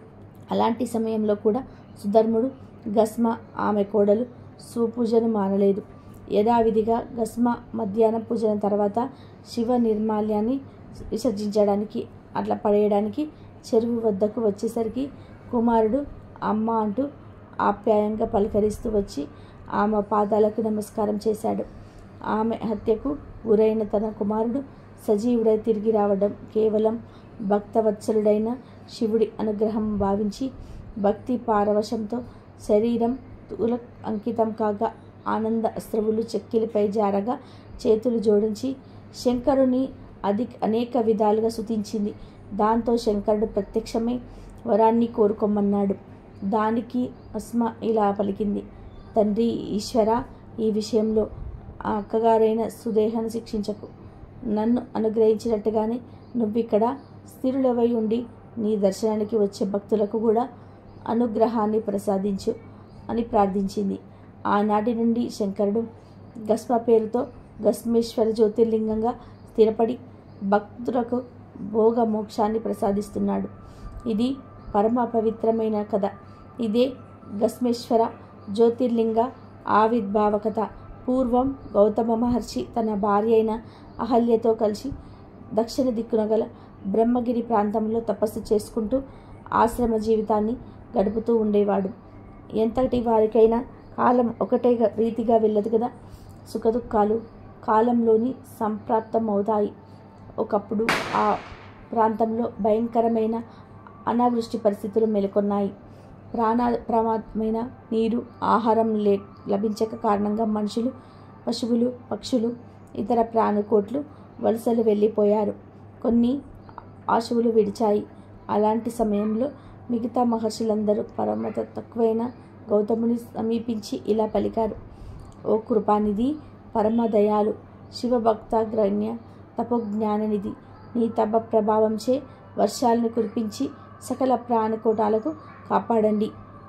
Speaker 1: అలాంటి సమయంలో కూడా సుధర్ముడు గస్మ ఆమె కోడలు సుపూజను మానలేదు యథావిధిగా గస్మ మధ్యాహ్న పూజన తర్వాత శివ నిర్మాల్యాన్ని విసర్జించడానికి అట్లా పడేయడానికి చెరువు వద్దకు వచ్చేసరికి కుమారుడు అమ్మ అంటూ ఆప్యాయంగా పలకరిస్తూ వచ్చి ఆమె పాదాలకు నమస్కారం చేశాడు ఆమె హత్యకు గురైన తన కుమారుడు సజీవుడై తిరిగి రావడం కేవలం భక్తవత్సలుడైన శివుడి అనుగ్రహం భావించి భక్తి పారవశంతో శరీరం తుల అంకితం కాగా ఆనంద అస్త్రవులు చెక్కిలిపై జారగా చేతులు జోడించి శంకరుని అది అనేక విధాలుగా స్తుతించింది దాంతో శంకరుడు ప్రత్యక్షమై వరాన్ని కోరుకోమన్నాడు దానికి అస్మ ఇలా పలికింది తండ్రి ఈశ్వర ఈ విషయంలో ఆ అక్కగారైన సుదేహాన్ని శిక్షించకు నన్ను అనుగ్రహించినట్టుగానే నువ్విక్కడ స్థిరులవై ఉండి నీ దర్శనానికి వచ్చే భక్తులకు కూడా అనుగ్రహాన్ని ప్రసాదించు అని ప్రార్థించింది ఆనాటి నుండి శంకరుడు గస్మ పేరుతో గస్మేశ్వర జ్యోతిర్లింగంగా స్థిరపడి భక్తులకు భోగ మోక్షాన్ని ప్రసాదిస్తున్నాడు ఇది పరమ పవిత్రమైన కథ ఇదే గస్మేశ్వర జ్యోతిర్లింగ ఆవిర్భావ కథ పూర్వం గౌతమ మహర్షి తన భార్య అయిన అహల్యతో కలిసి దక్షిణ దిక్కున గల బ్రహ్మగిరి ప్రాంతంలో తపస్సు చేసుకుంటూ ఆశ్రమ జీవితాన్ని గడుపుతూ ఉండేవాడు ఎంతటి వారికైనా కాలం ఒకటే రీతిగా వెళ్ళదు కదా సుఖదుఖాలు కాలంలోని సంప్రాప్తం అవుతాయి ఒకప్పుడు ఆ ప్రాంతంలో భయంకరమైన అనావృష్టి పరిస్థితులు నెలకొన్నాయి ప్రాణ ప్రమాదమైన నీరు ఆహారం లే లభించక కారణంగా మనుషులు పశువులు పక్షులు ఇతర ప్రాణికోట్లు వలసలు వెళ్ళిపోయారు కొన్ని ఆశువులు విడిచాయి అలాంటి సమయంలో మిగతా మహర్షులందరూ పరమత తక్కువైన గౌతముని సమీపించి ఇలా పలికారు ఓ కృపానిధి పరమదయాలు శివభక్తాగ్రణ్య తపోజ్ఞాననిధి నీ తప ప్రభావంచే వర్షాలను కురిపించి సకల ప్రాణకోటాలకు కాపాడండి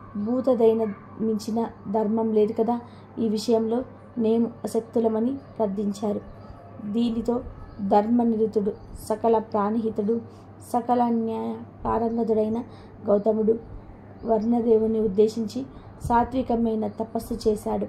Speaker 1: భూతదైన మించిన ధర్మం లేదు కదా ఈ విషయంలో మేము అసక్తులమని ప్రార్థించారు దీనితో ధర్మనిరుతుడు సకల ప్రాణిహితుడు సకల న్యాయ పారంగతుడైన గౌతముడు వర్ణదేవుని ఉద్దేశించి సాత్వికమైన తపస్సు చేశాడు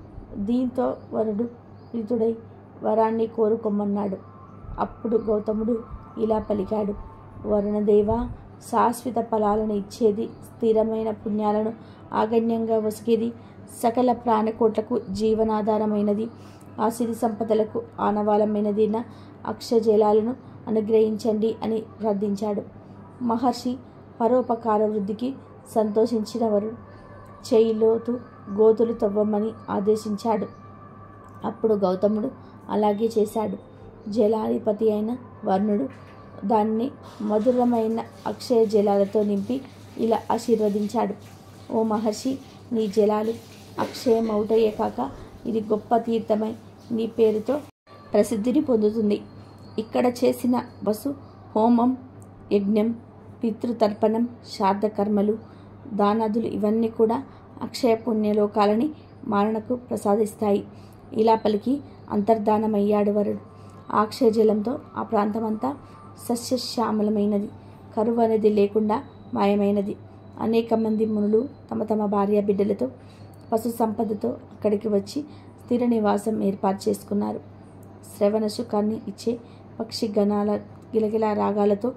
Speaker 1: దీంతో వరుడు ప్రీతుడై వరాన్ని కోరుకోమన్నాడు అప్పుడు గౌతముడు ఇలా పలికాడు వరుణదేవ శాశ్వత ఫలాలను ఇచ్చేది స్థిరమైన పుణ్యాలను ఆగణ్యంగా వసిగేది సకల ప్రాణకోట్లకు జీవనాధారమైనది ఆ సిరి సంపదలకు ఆనవాలమైనదిన అక్షజలాలను అనుగ్రహించండి అని ప్రార్థించాడు మహర్షి పరోపకార వృద్ధికి సంతోషించిన వరుడు చేయిలోతు గోతులు తవ్వమని ఆదేశించాడు అప్పుడు గౌతముడు అలాగే చేశాడు జలాధిపతి అయిన వర్ణుడు దాన్ని మధురమైన అక్షయ జలాలతో నింపి ఇలా ఆశీర్వదించాడు ఓ మహర్షి నీ జలాలు అక్షయమౌటయే కాక ఇది గొప్ప తీర్థమై నీ పేరుతో ప్రసిద్ధిని పొందుతుంది ఇక్కడ చేసిన వసు హోమం యజ్ఞం పితృతర్పణం శ్రాద్ధకర్మలు దానాదులు ఇవన్నీ కూడా అక్షయ పుణ్యలోకాలని మారణకు ప్రసాదిస్తాయి ఇలా పలికి అంతర్ధానమయ్యాడు వరుడు ఆ అక్షయ జలంతో ఆ ప్రాంతమంతా సస్యశ్యామలమైనది కరువు అనేది లేకుండా మాయమైనది అనేక మంది మునులు తమ తమ భార్య బిడ్డలతో పశు సంపదతో అక్కడికి వచ్చి స్థిర నివాసం ఏర్పాటు చేసుకున్నారు శ్రవణ సుఖాన్ని ఇచ్చే పక్షి గణాల గిలగిల రాగాలతో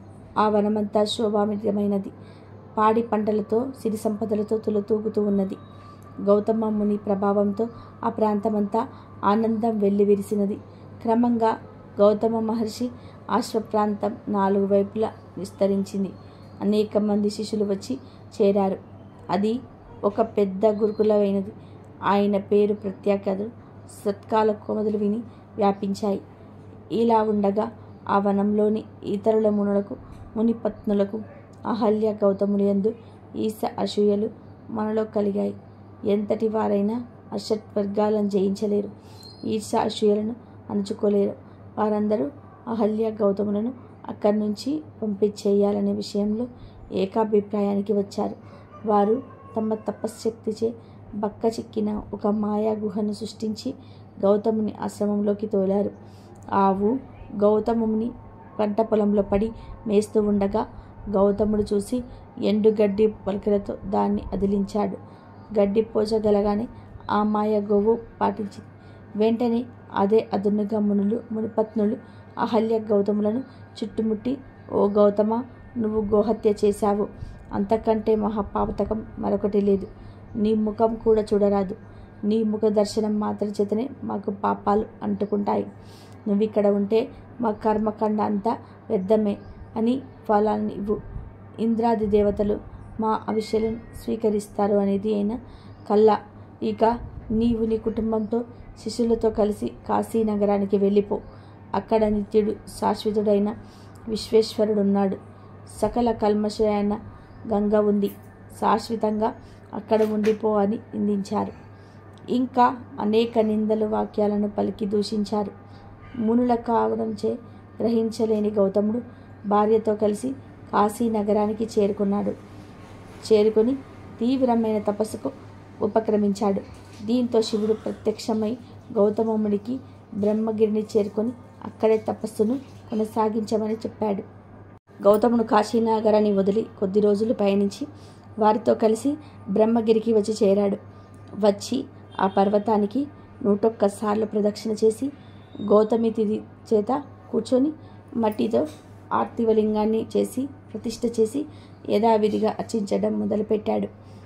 Speaker 1: ఆ వనమంతా శోభామితమైనది పాడి పంటలతో సిరి సంపదలతో తులతూగుతూ ఉన్నది గౌతమ ముని ప్రభావంతో ఆ ప్రాంతమంతా ఆనందం వెల్లివిరిసినది క్రమంగా గౌతమ మహర్షి ఆశ్వ ప్రాంతం నాలుగు వైపులా విస్తరించింది అనేక మంది శిష్యులు వచ్చి చేరారు అది ఒక పెద్ద గురుకులమైనది ఆయన పేరు ప్రత్యేకతలు సత్కాల కోమదులు విని వ్యాపించాయి ఇలా ఉండగా ఆ వనంలోని ఇతరుల మునులకు మునిపత్నులకు అహల్య గౌతములు ఎందు ఈస అసూయలు మనలో కలిగాయి ఎంతటి వారైనా అషట్వర్గాలను జయించలేరు ఈర్ష అసూయలను అణుచుకోలేరు వారందరూ అహల్య గౌతములను అక్కడి నుంచి పంపించేయాలనే విషయంలో ఏకాభిప్రాయానికి వచ్చారు వారు తమ తపశ్శక్తిచే బక్క చిక్కిన ఒక మాయా గుహను సృష్టించి గౌతముని ఆశ్రమంలోకి తోలారు ఆవు గౌతముని పంట పొలంలో పడి మేస్తూ ఉండగా గౌతముడు చూసి ఎండుగడ్డి పలుకలతో దాన్ని అదిలించాడు గడ్డి పోచగలగానే ఆ మాయ గోవు పాటించింది వెంటనే అదే అదునుగా మునులు మునిపత్నులు అహల్య గౌతములను చుట్టుముట్టి ఓ గౌతమ నువ్వు గోహత్య చేశావు అంతకంటే మహాపాతకం మరొకటి లేదు నీ ముఖం కూడా చూడరాదు నీ ముఖ దర్శనం మాత్రం చేతనే మాకు పాపాలు అంటుకుంటాయి నువ్వు ఇక్కడ ఉంటే మా కర్మకండ అంతా వ్యర్థమే అని ఫలాన్ని ఇవ్వు ఇంద్రాది దేవతలు మా అవిషయాలను స్వీకరిస్తారు అనేది అయిన కల్లా ఇక నీవు నీ కుటుంబంతో శిష్యులతో కలిసి కాశీ నగరానికి వెళ్ళిపో అక్కడ నిత్యుడు శాశ్వతుడైన విశ్వేశ్వరుడు ఉన్నాడు సకల కల్మషమైన గంగ ఉంది శాశ్వతంగా అక్కడ ఉండిపో అని నిందించారు ఇంకా అనేక నిందలు వాక్యాలను పలికి దూషించారు మునుల కావడంచే గ్రహించలేని గౌతముడు భార్యతో కలిసి కాశీ నగరానికి చేరుకున్నాడు చేరుకొని తీవ్రమైన తపస్సుకు ఉపక్రమించాడు దీంతో శివుడు ప్రత్యక్షమై గౌతమముడికి బ్రహ్మగిరిని చేరుకొని అక్కడే తపస్సును కొనసాగించమని చెప్పాడు గౌతముడు కాశీనగరాన్ని వదిలి కొద్ది రోజులు పయనించి వారితో కలిసి బ్రహ్మగిరికి వచ్చి చేరాడు వచ్చి ఆ పర్వతానికి నూటొక్కసార్లు ప్రదక్షిణ చేసి గౌతమి తిథి చేత కూర్చొని మట్టితో ఆర్తివలింగాన్ని చేసి ప్రతిష్ఠ చేసి యథావిధిగా అర్చించడం మొదలుపెట్టాడు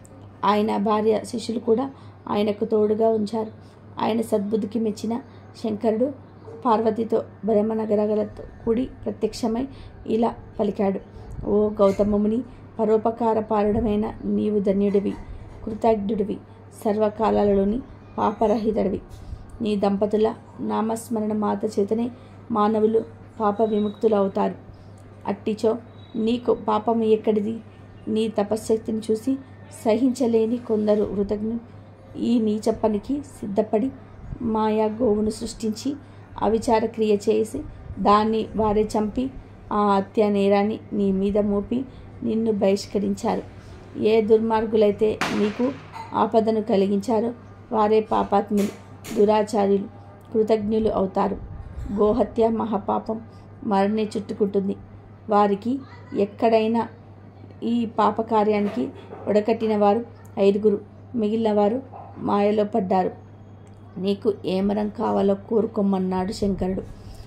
Speaker 1: ఆయన భార్య శిష్యులు కూడా ఆయనకు తోడుగా ఉంచారు ఆయన సద్బుద్ధికి మెచ్చిన శంకరుడు పార్వతితో బ్రహ్మనగరగలతో కూడి ప్రత్యక్షమై ఇలా పలికాడు ఓ గౌతమముని పరోపకార పారుడమైన నీవు ధన్యుడివి కృతజ్ఞుడివి సర్వకాలాలలోని పాపరహితుడివి నీ దంపతుల నామస్మరణ మాత చేతనే మానవులు పాప విముక్తులు అవుతారు అట్టిచో నీకు పాపం ఎక్కడిది నీ తపశ్శక్తిని చూసి సహించలేని కొందరు కృతజ్ఞు ఈ నీచ పనికి సిద్ధపడి మాయా గోవును సృష్టించి అవిచార క్రియ చేసి దాన్ని వారే చంపి ఆ హత్య నేరాన్ని నీ మీద మోపి నిన్ను బహిష్కరించారు ఏ దుర్మార్గులైతే నీకు ఆపదను కలిగించారో వారే పాపాత్ములు దురాచార్యులు కృతజ్ఞులు అవుతారు గోహత్య మహాపాపం మరణి చుట్టుకుంటుంది వారికి ఎక్కడైనా ఈ పాపకార్యానికి ఒడకట్టిన వారు ఐదుగురు మిగిలిన వారు మాయలో పడ్డారు నీకు ఏమరం కావాలో కోరుకోమన్నాడు శంకరుడు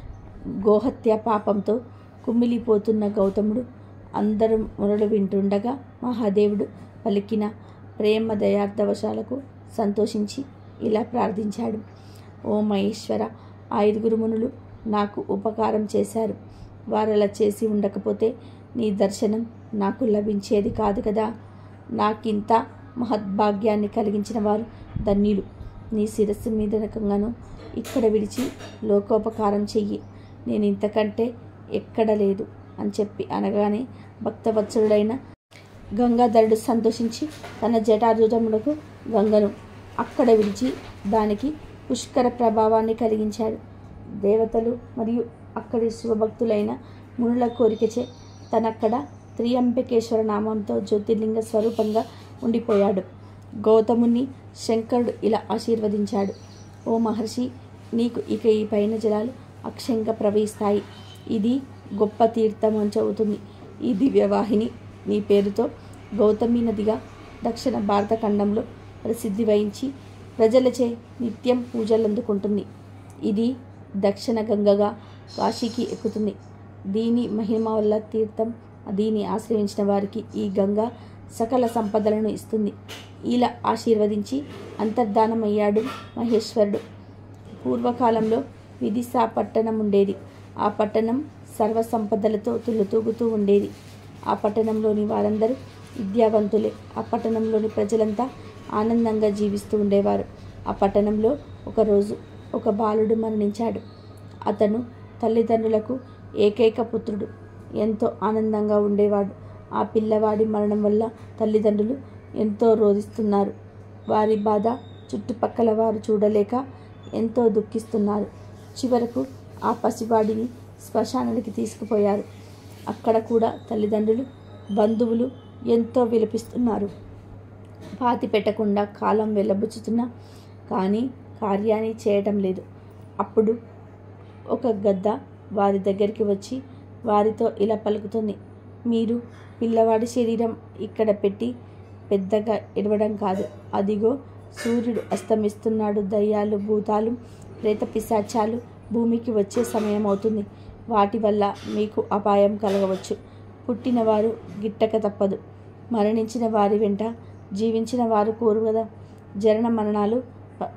Speaker 1: గోహత్య పాపంతో కుమిలిపోతున్న గౌతముడు అందరూ మొరలు వింటుండగా మహాదేవుడు పలికిన ప్రేమ దయార్థవశాలకు సంతోషించి ఇలా ప్రార్థించాడు ఓ మహేశ్వర ఆ ఐదుగురు మునులు నాకు ఉపకారం చేశారు వారు అలా చేసి ఉండకపోతే నీ దర్శనం నాకు లభించేది కాదు కదా నాకింత మహద్భాగ్యాన్ని కలిగించిన వారు ధన్యులు నీ శిరస్సు మీద రకంగాను ఇక్కడ విడిచి లోకోపకారం చెయ్యి నేను ఇంతకంటే ఎక్కడ లేదు అని చెప్పి అనగానే భక్తవత్సలుడైన గంగాధరుడు సంతోషించి తన జటాజుతములకు గంగను అక్కడ విడిచి దానికి పుష్కర ప్రభావాన్ని కలిగించాడు దేవతలు మరియు అక్కడి శివభక్తులైన మునుల కోరికచే తనక్కడ త్రియంబకేశ్వర నామంతో జ్యోతిర్లింగ స్వరూపంగా ఉండిపోయాడు గౌతముని శంకరుడు ఇలా ఆశీర్వదించాడు ఓ మహర్షి నీకు ఇక ఈ పైన జలాలు అక్షయంగా ప్రవహిస్తాయి ఇది గొప్ప తీర్థం అని చెబుతుంది ఈ దివ్యవాహిని నీ పేరుతో గౌతమి నదిగా దక్షిణ భారత ఖండంలో ప్రసిద్ధి వహించి ప్రజలచే నిత్యం పూజలు అందుకుంటుంది ఇది దక్షిణ గంగగా కాశీకి ఎక్కుతుంది దీని మహిమ వల్ల తీర్థం దీన్ని ఆశ్రయించిన వారికి ఈ గంగ సకల సంపదలను ఇస్తుంది ఇలా ఆశీర్వదించి అంతర్ధానమయ్యాడు మహేశ్వరుడు పూర్వకాలంలో విదిశా పట్టణం ఉండేది ఆ పట్టణం సర్వ సంపదలతో తుల్లుతూగుతూ ఉండేది ఆ పట్టణంలోని వారందరూ విద్యావంతులే ఆ పట్టణంలోని ప్రజలంతా ఆనందంగా జీవిస్తూ ఉండేవారు ఆ పట్టణంలో ఒకరోజు ఒక బాలుడు మరణించాడు అతను తల్లిదండ్రులకు ఏకైక పుత్రుడు ఎంతో ఆనందంగా ఉండేవాడు ఆ పిల్లవాడి మరణం వల్ల తల్లిదండ్రులు ఎంతో రోధిస్తున్నారు వారి బాధ చుట్టుపక్కల వారు చూడలేక ఎంతో దుఃఖిస్తున్నారు చివరకు ఆ పసివాడిని శ్మశానానికి తీసుకుపోయారు అక్కడ కూడా తల్లిదండ్రులు బంధువులు ఎంతో విలపిస్తున్నారు పాతి పెట్టకుండా కాలం వెళ్ళబుచ్చుతున్నా కానీ కార్యాన్ని చేయటం లేదు అప్పుడు ఒక గద్ద వారి దగ్గరికి వచ్చి వారితో ఇలా పలుకుతుంది మీరు పిల్లవాడి శరీరం ఇక్కడ పెట్టి పెద్దగా ఎడవడం కాదు అదిగో సూర్యుడు అస్తమిస్తున్నాడు దయ్యాలు భూతాలు ప్రేత పిశాచాలు భూమికి వచ్చే సమయం అవుతుంది వాటి వల్ల మీకు అపాయం కలగవచ్చు పుట్టినవారు గిట్టక తప్పదు మరణించిన వారి వెంట జీవించిన వారు కోరు కదా జనన మరణాలు ప-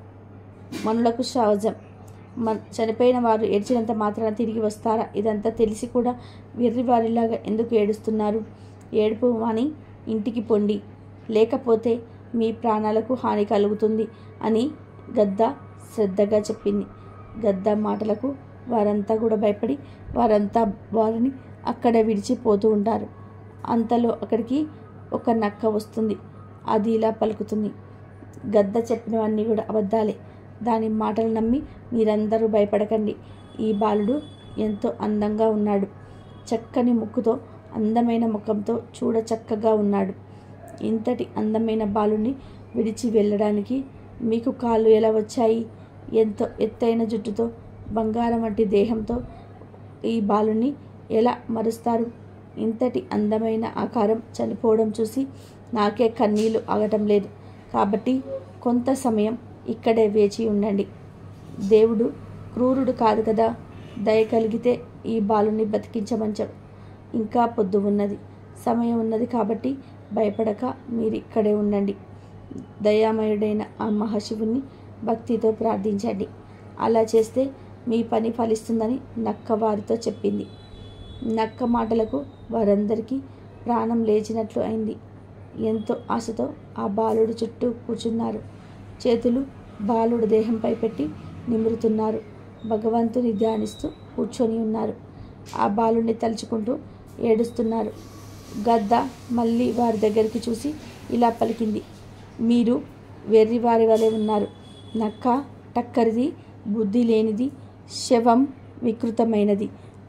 Speaker 1: మనులకు సహజం మన చనిపోయిన వారు ఏడ్చినంత మాత్రాన తిరిగి వస్తారా ఇదంతా తెలిసి కూడా వెర్రివారిలాగా ఎందుకు ఏడుస్తున్నారు ఏడుపు అని ఇంటికి పొండి లేకపోతే మీ ప్రాణాలకు హాని కలుగుతుంది అని గద్ద శ్రద్ధగా చెప్పింది గద్ద మాటలకు వారంతా కూడా భయపడి వారంతా వారిని అక్కడ విడిచిపోతూ ఉంటారు అంతలో అక్కడికి ఒక నక్క వస్తుంది అది ఇలా పలుకుతుంది గద్ద చెప్పినవన్నీ కూడా అబద్ధాలే దాని మాటలు నమ్మి మీరందరూ భయపడకండి ఈ బాలుడు ఎంతో అందంగా ఉన్నాడు చక్కని ముక్కుతో అందమైన ముఖంతో చూడ చక్కగా ఉన్నాడు ఇంతటి అందమైన బాలుని విడిచి వెళ్ళడానికి మీకు కాళ్ళు ఎలా వచ్చాయి ఎంతో ఎత్తైన జుట్టుతో బంగారం వంటి దేహంతో ఈ బాలుని ఎలా మరుస్తారు ఇంతటి అందమైన ఆకారం చనిపోవడం చూసి నాకే కన్నీళ్లు ఆగటం లేదు కాబట్టి కొంత సమయం ఇక్కడే వేచి ఉండండి దేవుడు క్రూరుడు కాదు కదా దయ కలిగితే ఈ బాలుని బతికించమంచాడు ఇంకా పొద్దు ఉన్నది సమయం ఉన్నది కాబట్టి భయపడక మీరు ఇక్కడే ఉండండి దయామయుడైన ఆ మహాశివుని భక్తితో ప్రార్థించండి అలా చేస్తే మీ పని ఫలిస్తుందని నక్క వారితో చెప్పింది నక్క మాటలకు వారందరికీ ప్రాణం లేచినట్లు అయింది ఎంతో ఆశతో ఆ బాలుడు చుట్టూ కూర్చున్నారు చేతులు బాలుడు దేహంపై పెట్టి నిమురుతున్నారు భగవంతుని ధ్యానిస్తూ కూర్చొని ఉన్నారు ఆ బాలుని తలుచుకుంటూ ఏడుస్తున్నారు గద్ద మళ్ళీ వారి దగ్గరికి చూసి ఇలా పలికింది మీరు వెర్రివారి వలె ఉన్నారు నక్క టక్కరిది బుద్ధి లేనిది శవం వికృతమైనది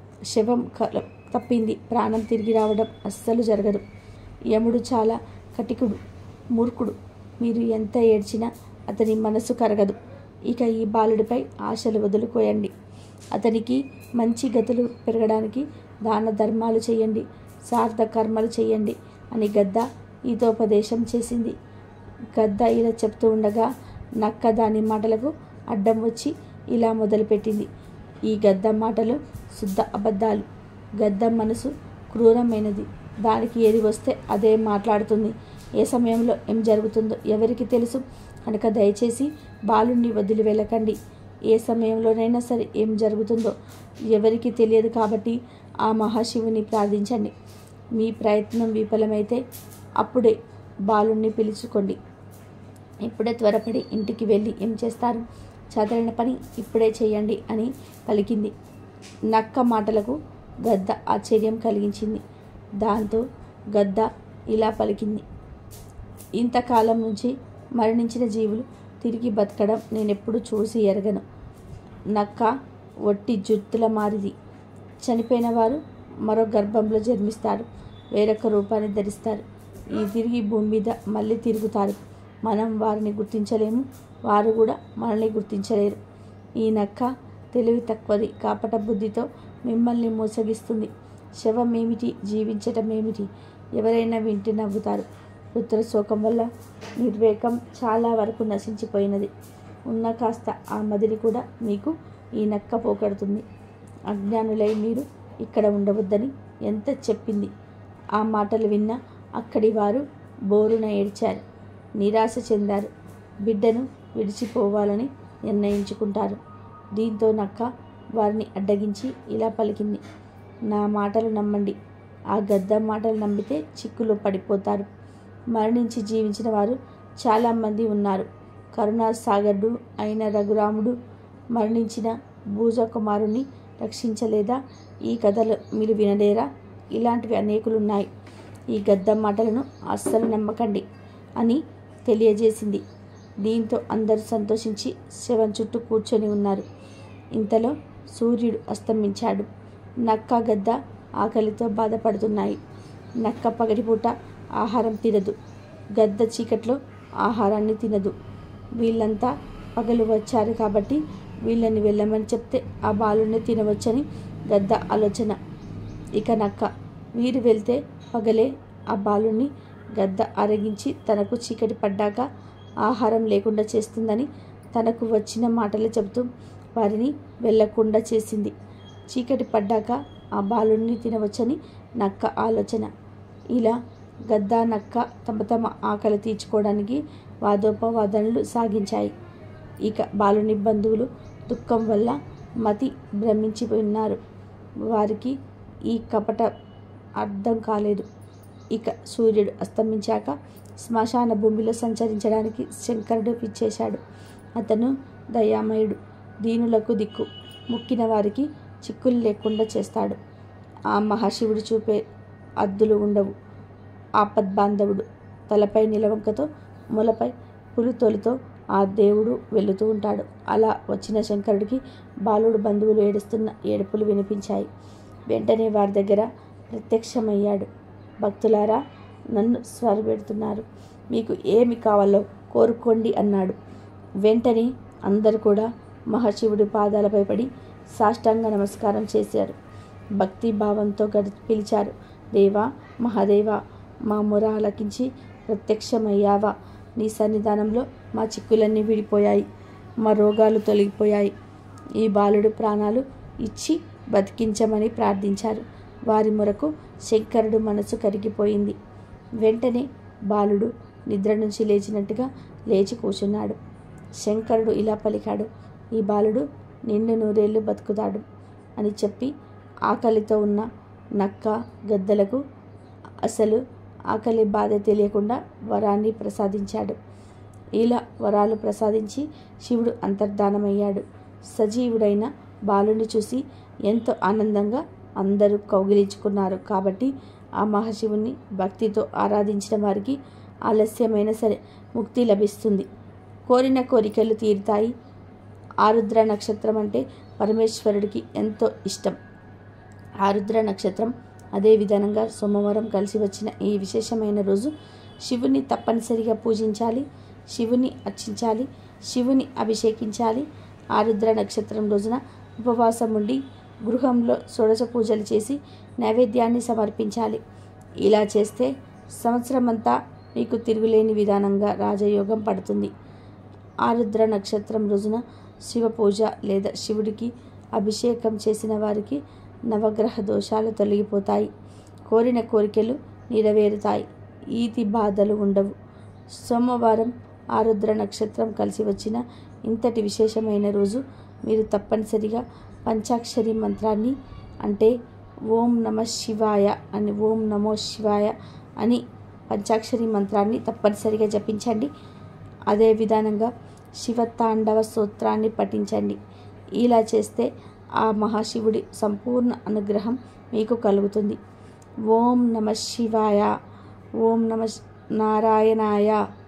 Speaker 1: శవం కల- తప్పింది ప్రాణం తిరిగి రావడం అస్సలు జరగదు యముడు చాలా కటికుడు మూర్ఖుడు మీరు ఎంత ఏడ్చినా అతని మనసు కరగదు ఇక ఈ బాలుడిపై ఆశలు వదులుకోయండి అతనికి మంచి గతులు పెరగడానికి దాన ధర్మాలు చేయండి సార్థ కర్మలు చేయండి అని గద్ద ఈతోపదేశం చేసింది గద్ద ఇలా చెప్తూ ఉండగా నక్క దాని మాటలకు అడ్డం వచ్చి ఇలా మొదలుపెట్టింది ఈ గద్ద మాటలు శుద్ధ అబద్ధాలు గద్ద మనసు క్రూరమైనది దానికి ఏది వస్తే అదే మాట్లాడుతుంది ఏ సమయంలో ఏం జరుగుతుందో ఎవరికి తెలుసు కనుక దయచేసి బాలుణ్ణి వదిలి వెళ్ళకండి ఏ సమయంలోనైనా సరే ఏం జరుగుతుందో ఎవరికి తెలియదు కాబట్టి ఆ మహాశివుని ప్రార్థించండి మీ ప్రయత్నం విఫలమైతే అప్పుడే బాలుణ్ణి పిలుచుకోండి ఇప్పుడే త్వరపడి ఇంటికి వెళ్ళి ఏం చేస్తారు చదరిన పని ఇప్పుడే చేయండి అని పలికింది నక్క మాటలకు గద్ద ఆశ్చర్యం కలిగించింది దాంతో గద్ద ఇలా పలికింది ఇంతకాలం నుంచి మరణించిన జీవులు తిరిగి బతకడం నేనెప్పుడు చూసి ఎరగను నక్క ఒట్టి జుత్తుల మారిది చనిపోయిన వారు మరో గర్భంలో జన్మిస్తారు వేరొక రూపాన్ని ధరిస్తారు ఈ తిరిగి భూమి మీద మళ్ళీ తిరుగుతారు మనం వారిని గుర్తించలేము వారు కూడా మనల్ని గుర్తించలేరు ఈ నక్క తెలివి తక్కువది కాపట బుద్ధితో మిమ్మల్ని మోసగిస్తుంది శవం ఏమిటి జీవించటం ఏమిటి ఎవరైనా వింటే నవ్వుతారు పుత్ర శోకం వల్ల నిర్వేకం చాలా వరకు నశించిపోయినది ఉన్న కాస్త ఆ మదిని కూడా మీకు ఈ నక్క పోగొడుతుంది అజ్ఞానులై మీరు ఇక్కడ ఉండవద్దని ఎంత చెప్పింది ఆ మాటలు విన్న అక్కడి వారు బోరున ఏడ్చారు నిరాశ చెందారు బిడ్డను విడిచిపోవాలని నిర్ణయించుకుంటారు దీంతో నక్క వారిని అడ్డగించి ఇలా పలికింది నా మాటలు నమ్మండి ఆ గద్ద మాటలు నమ్మితే చిక్కులో పడిపోతారు మరణించి జీవించిన వారు చాలామంది ఉన్నారు కరుణాసాగరుడు అయిన రఘురాముడు మరణించిన భూజకుమారుని రక్షించలేదా ఈ కథలు మీరు వినలేరా ఇలాంటివి అనేకులున్నాయి ఈ గద్ద మాటలను అస్సలు నమ్మకండి అని తెలియజేసింది దీంతో అందరూ సంతోషించి శవం చుట్టూ కూర్చొని ఉన్నారు ఇంతలో సూర్యుడు అస్తమించాడు నక్క గద్ద ఆకలితో బాధపడుతున్నాయి నక్క పగటిపూట ఆహారం తినదు గద్ద చీకట్లో ఆహారాన్ని తినదు వీళ్ళంతా పగలు వచ్చారు కాబట్టి వీళ్ళని వెళ్ళమని చెప్తే ఆ బాలుని తినవచ్చని గద్ద ఆలోచన ఇక నక్క వీరు వెళ్తే పగలే ఆ బాలుని గద్ద అరగించి తనకు చీకటి పడ్డాక ఆహారం లేకుండా చేస్తుందని తనకు వచ్చిన మాటలు చెబుతూ వారిని వెళ్లకుండా చేసింది చీకటి పడ్డాక ఆ బాలుని తినవచ్చని నక్క ఆలోచన ఇలా గద్ద నక్క తమ తమ ఆకలి తీర్చుకోవడానికి వాదోపవాదనలు సాగించాయి ఇక బాలుని బంధువులు దుఃఖం వల్ల మతి భ్రమించిపోయినారు వారికి ఈ కపట అర్థం కాలేదు ఇక సూర్యుడు అస్తమించాక శ్మశాన భూమిలో సంచరించడానికి శంకరుడు పిచ్చేశాడు అతను దయామయుడు దీనులకు దిక్కు ముక్కిన వారికి చిక్కులు లేకుండా చేస్తాడు ఆ మహాశివుడు చూపే అద్దులు ఉండవు ఆపద్బాంధవుడు తలపై నిలవంకతో మొలపై పులితోలుతో ఆ దేవుడు వెళుతూ ఉంటాడు అలా వచ్చిన శంకరుడికి బాలుడు బంధువులు ఏడుస్తున్న ఏడుపులు వినిపించాయి వెంటనే వారి దగ్గర ప్రత్యక్షమయ్యాడు భక్తులారా నన్ను స్వరపెడుతున్నారు మీకు ఏమి కావాలో కోరుకోండి అన్నాడు వెంటనే అందరూ కూడా మహాశివుడి పాదాలపై పడి సాష్టాంగ నమస్కారం చేశారు భక్తి భావంతో గడి పిలిచారు దేవా మహాదేవా మా మొర ఆలకించి ప్రత్యక్షమయ్యావా నీ సన్నిధానంలో మా చిక్కులన్నీ విడిపోయాయి మా రోగాలు తొలగిపోయాయి ఈ బాలుడు ప్రాణాలు ఇచ్చి బతికించమని ప్రార్థించారు వారి మొరకు శంకరుడు మనసు కరిగిపోయింది వెంటనే బాలుడు నిద్ర నుంచి లేచినట్టుగా లేచి కూర్చున్నాడు శంకరుడు ఇలా పలికాడు ఈ బాలుడు నిండు నూరేళ్లు బతుకుతాడు అని చెప్పి ఆకలితో ఉన్న నక్క గద్దలకు అసలు ఆకలి బాధ తెలియకుండా వరాన్ని ప్రసాదించాడు ఇలా వరాలు ప్రసాదించి శివుడు అంతర్ధానమయ్యాడు సజీవుడైన బాలుని చూసి ఎంతో ఆనందంగా అందరూ కౌగిలించుకున్నారు కాబట్టి ఆ మహాశివుని భక్తితో ఆరాధించిన వారికి ఆలస్యమైన సరే ముక్తి లభిస్తుంది కోరిన కోరికలు తీరుతాయి ఆరుద్ర నక్షత్రం అంటే పరమేశ్వరుడికి ఎంతో ఇష్టం ఆరుద్ర నక్షత్రం అదే విధానంగా సోమవారం కలిసి వచ్చిన ఈ విశేషమైన రోజు శివుని తప్పనిసరిగా పూజించాలి శివుని అర్చించాలి శివుని అభిషేకించాలి ఆరుద్ర నక్షత్రం రోజున ఉపవాసం ఉండి గృహంలో షోడశ పూజలు చేసి నైవేద్యాన్ని సమర్పించాలి ఇలా చేస్తే సంవత్సరమంతా మీకు తిరుగులేని విధానంగా రాజయోగం పడుతుంది ఆరుద్ర నక్షత్రం రోజున శివ పూజ లేదా శివుడికి అభిషేకం చేసిన వారికి నవగ్రహ దోషాలు తొలగిపోతాయి కోరిన కోరికలు నెరవేరుతాయి ఈతి బాధలు ఉండవు సోమవారం ఆరుద్ర నక్షత్రం కలిసి వచ్చిన ఇంతటి విశేషమైన రోజు మీరు తప్పనిసరిగా పంచాక్షరి మంత్రాన్ని అంటే ఓం నమ శివాయ అని ఓం నమో శివాయ అని పంచాక్షరి మంత్రాన్ని తప్పనిసరిగా జపించండి అదే విధానంగా శివతాండవ స్తోత్రాన్ని పఠించండి ఇలా చేస్తే ఆ మహాశివుడి సంపూర్ణ అనుగ్రహం మీకు కలుగుతుంది ఓం నమ శివాయ ఓం నమ నారాయణాయ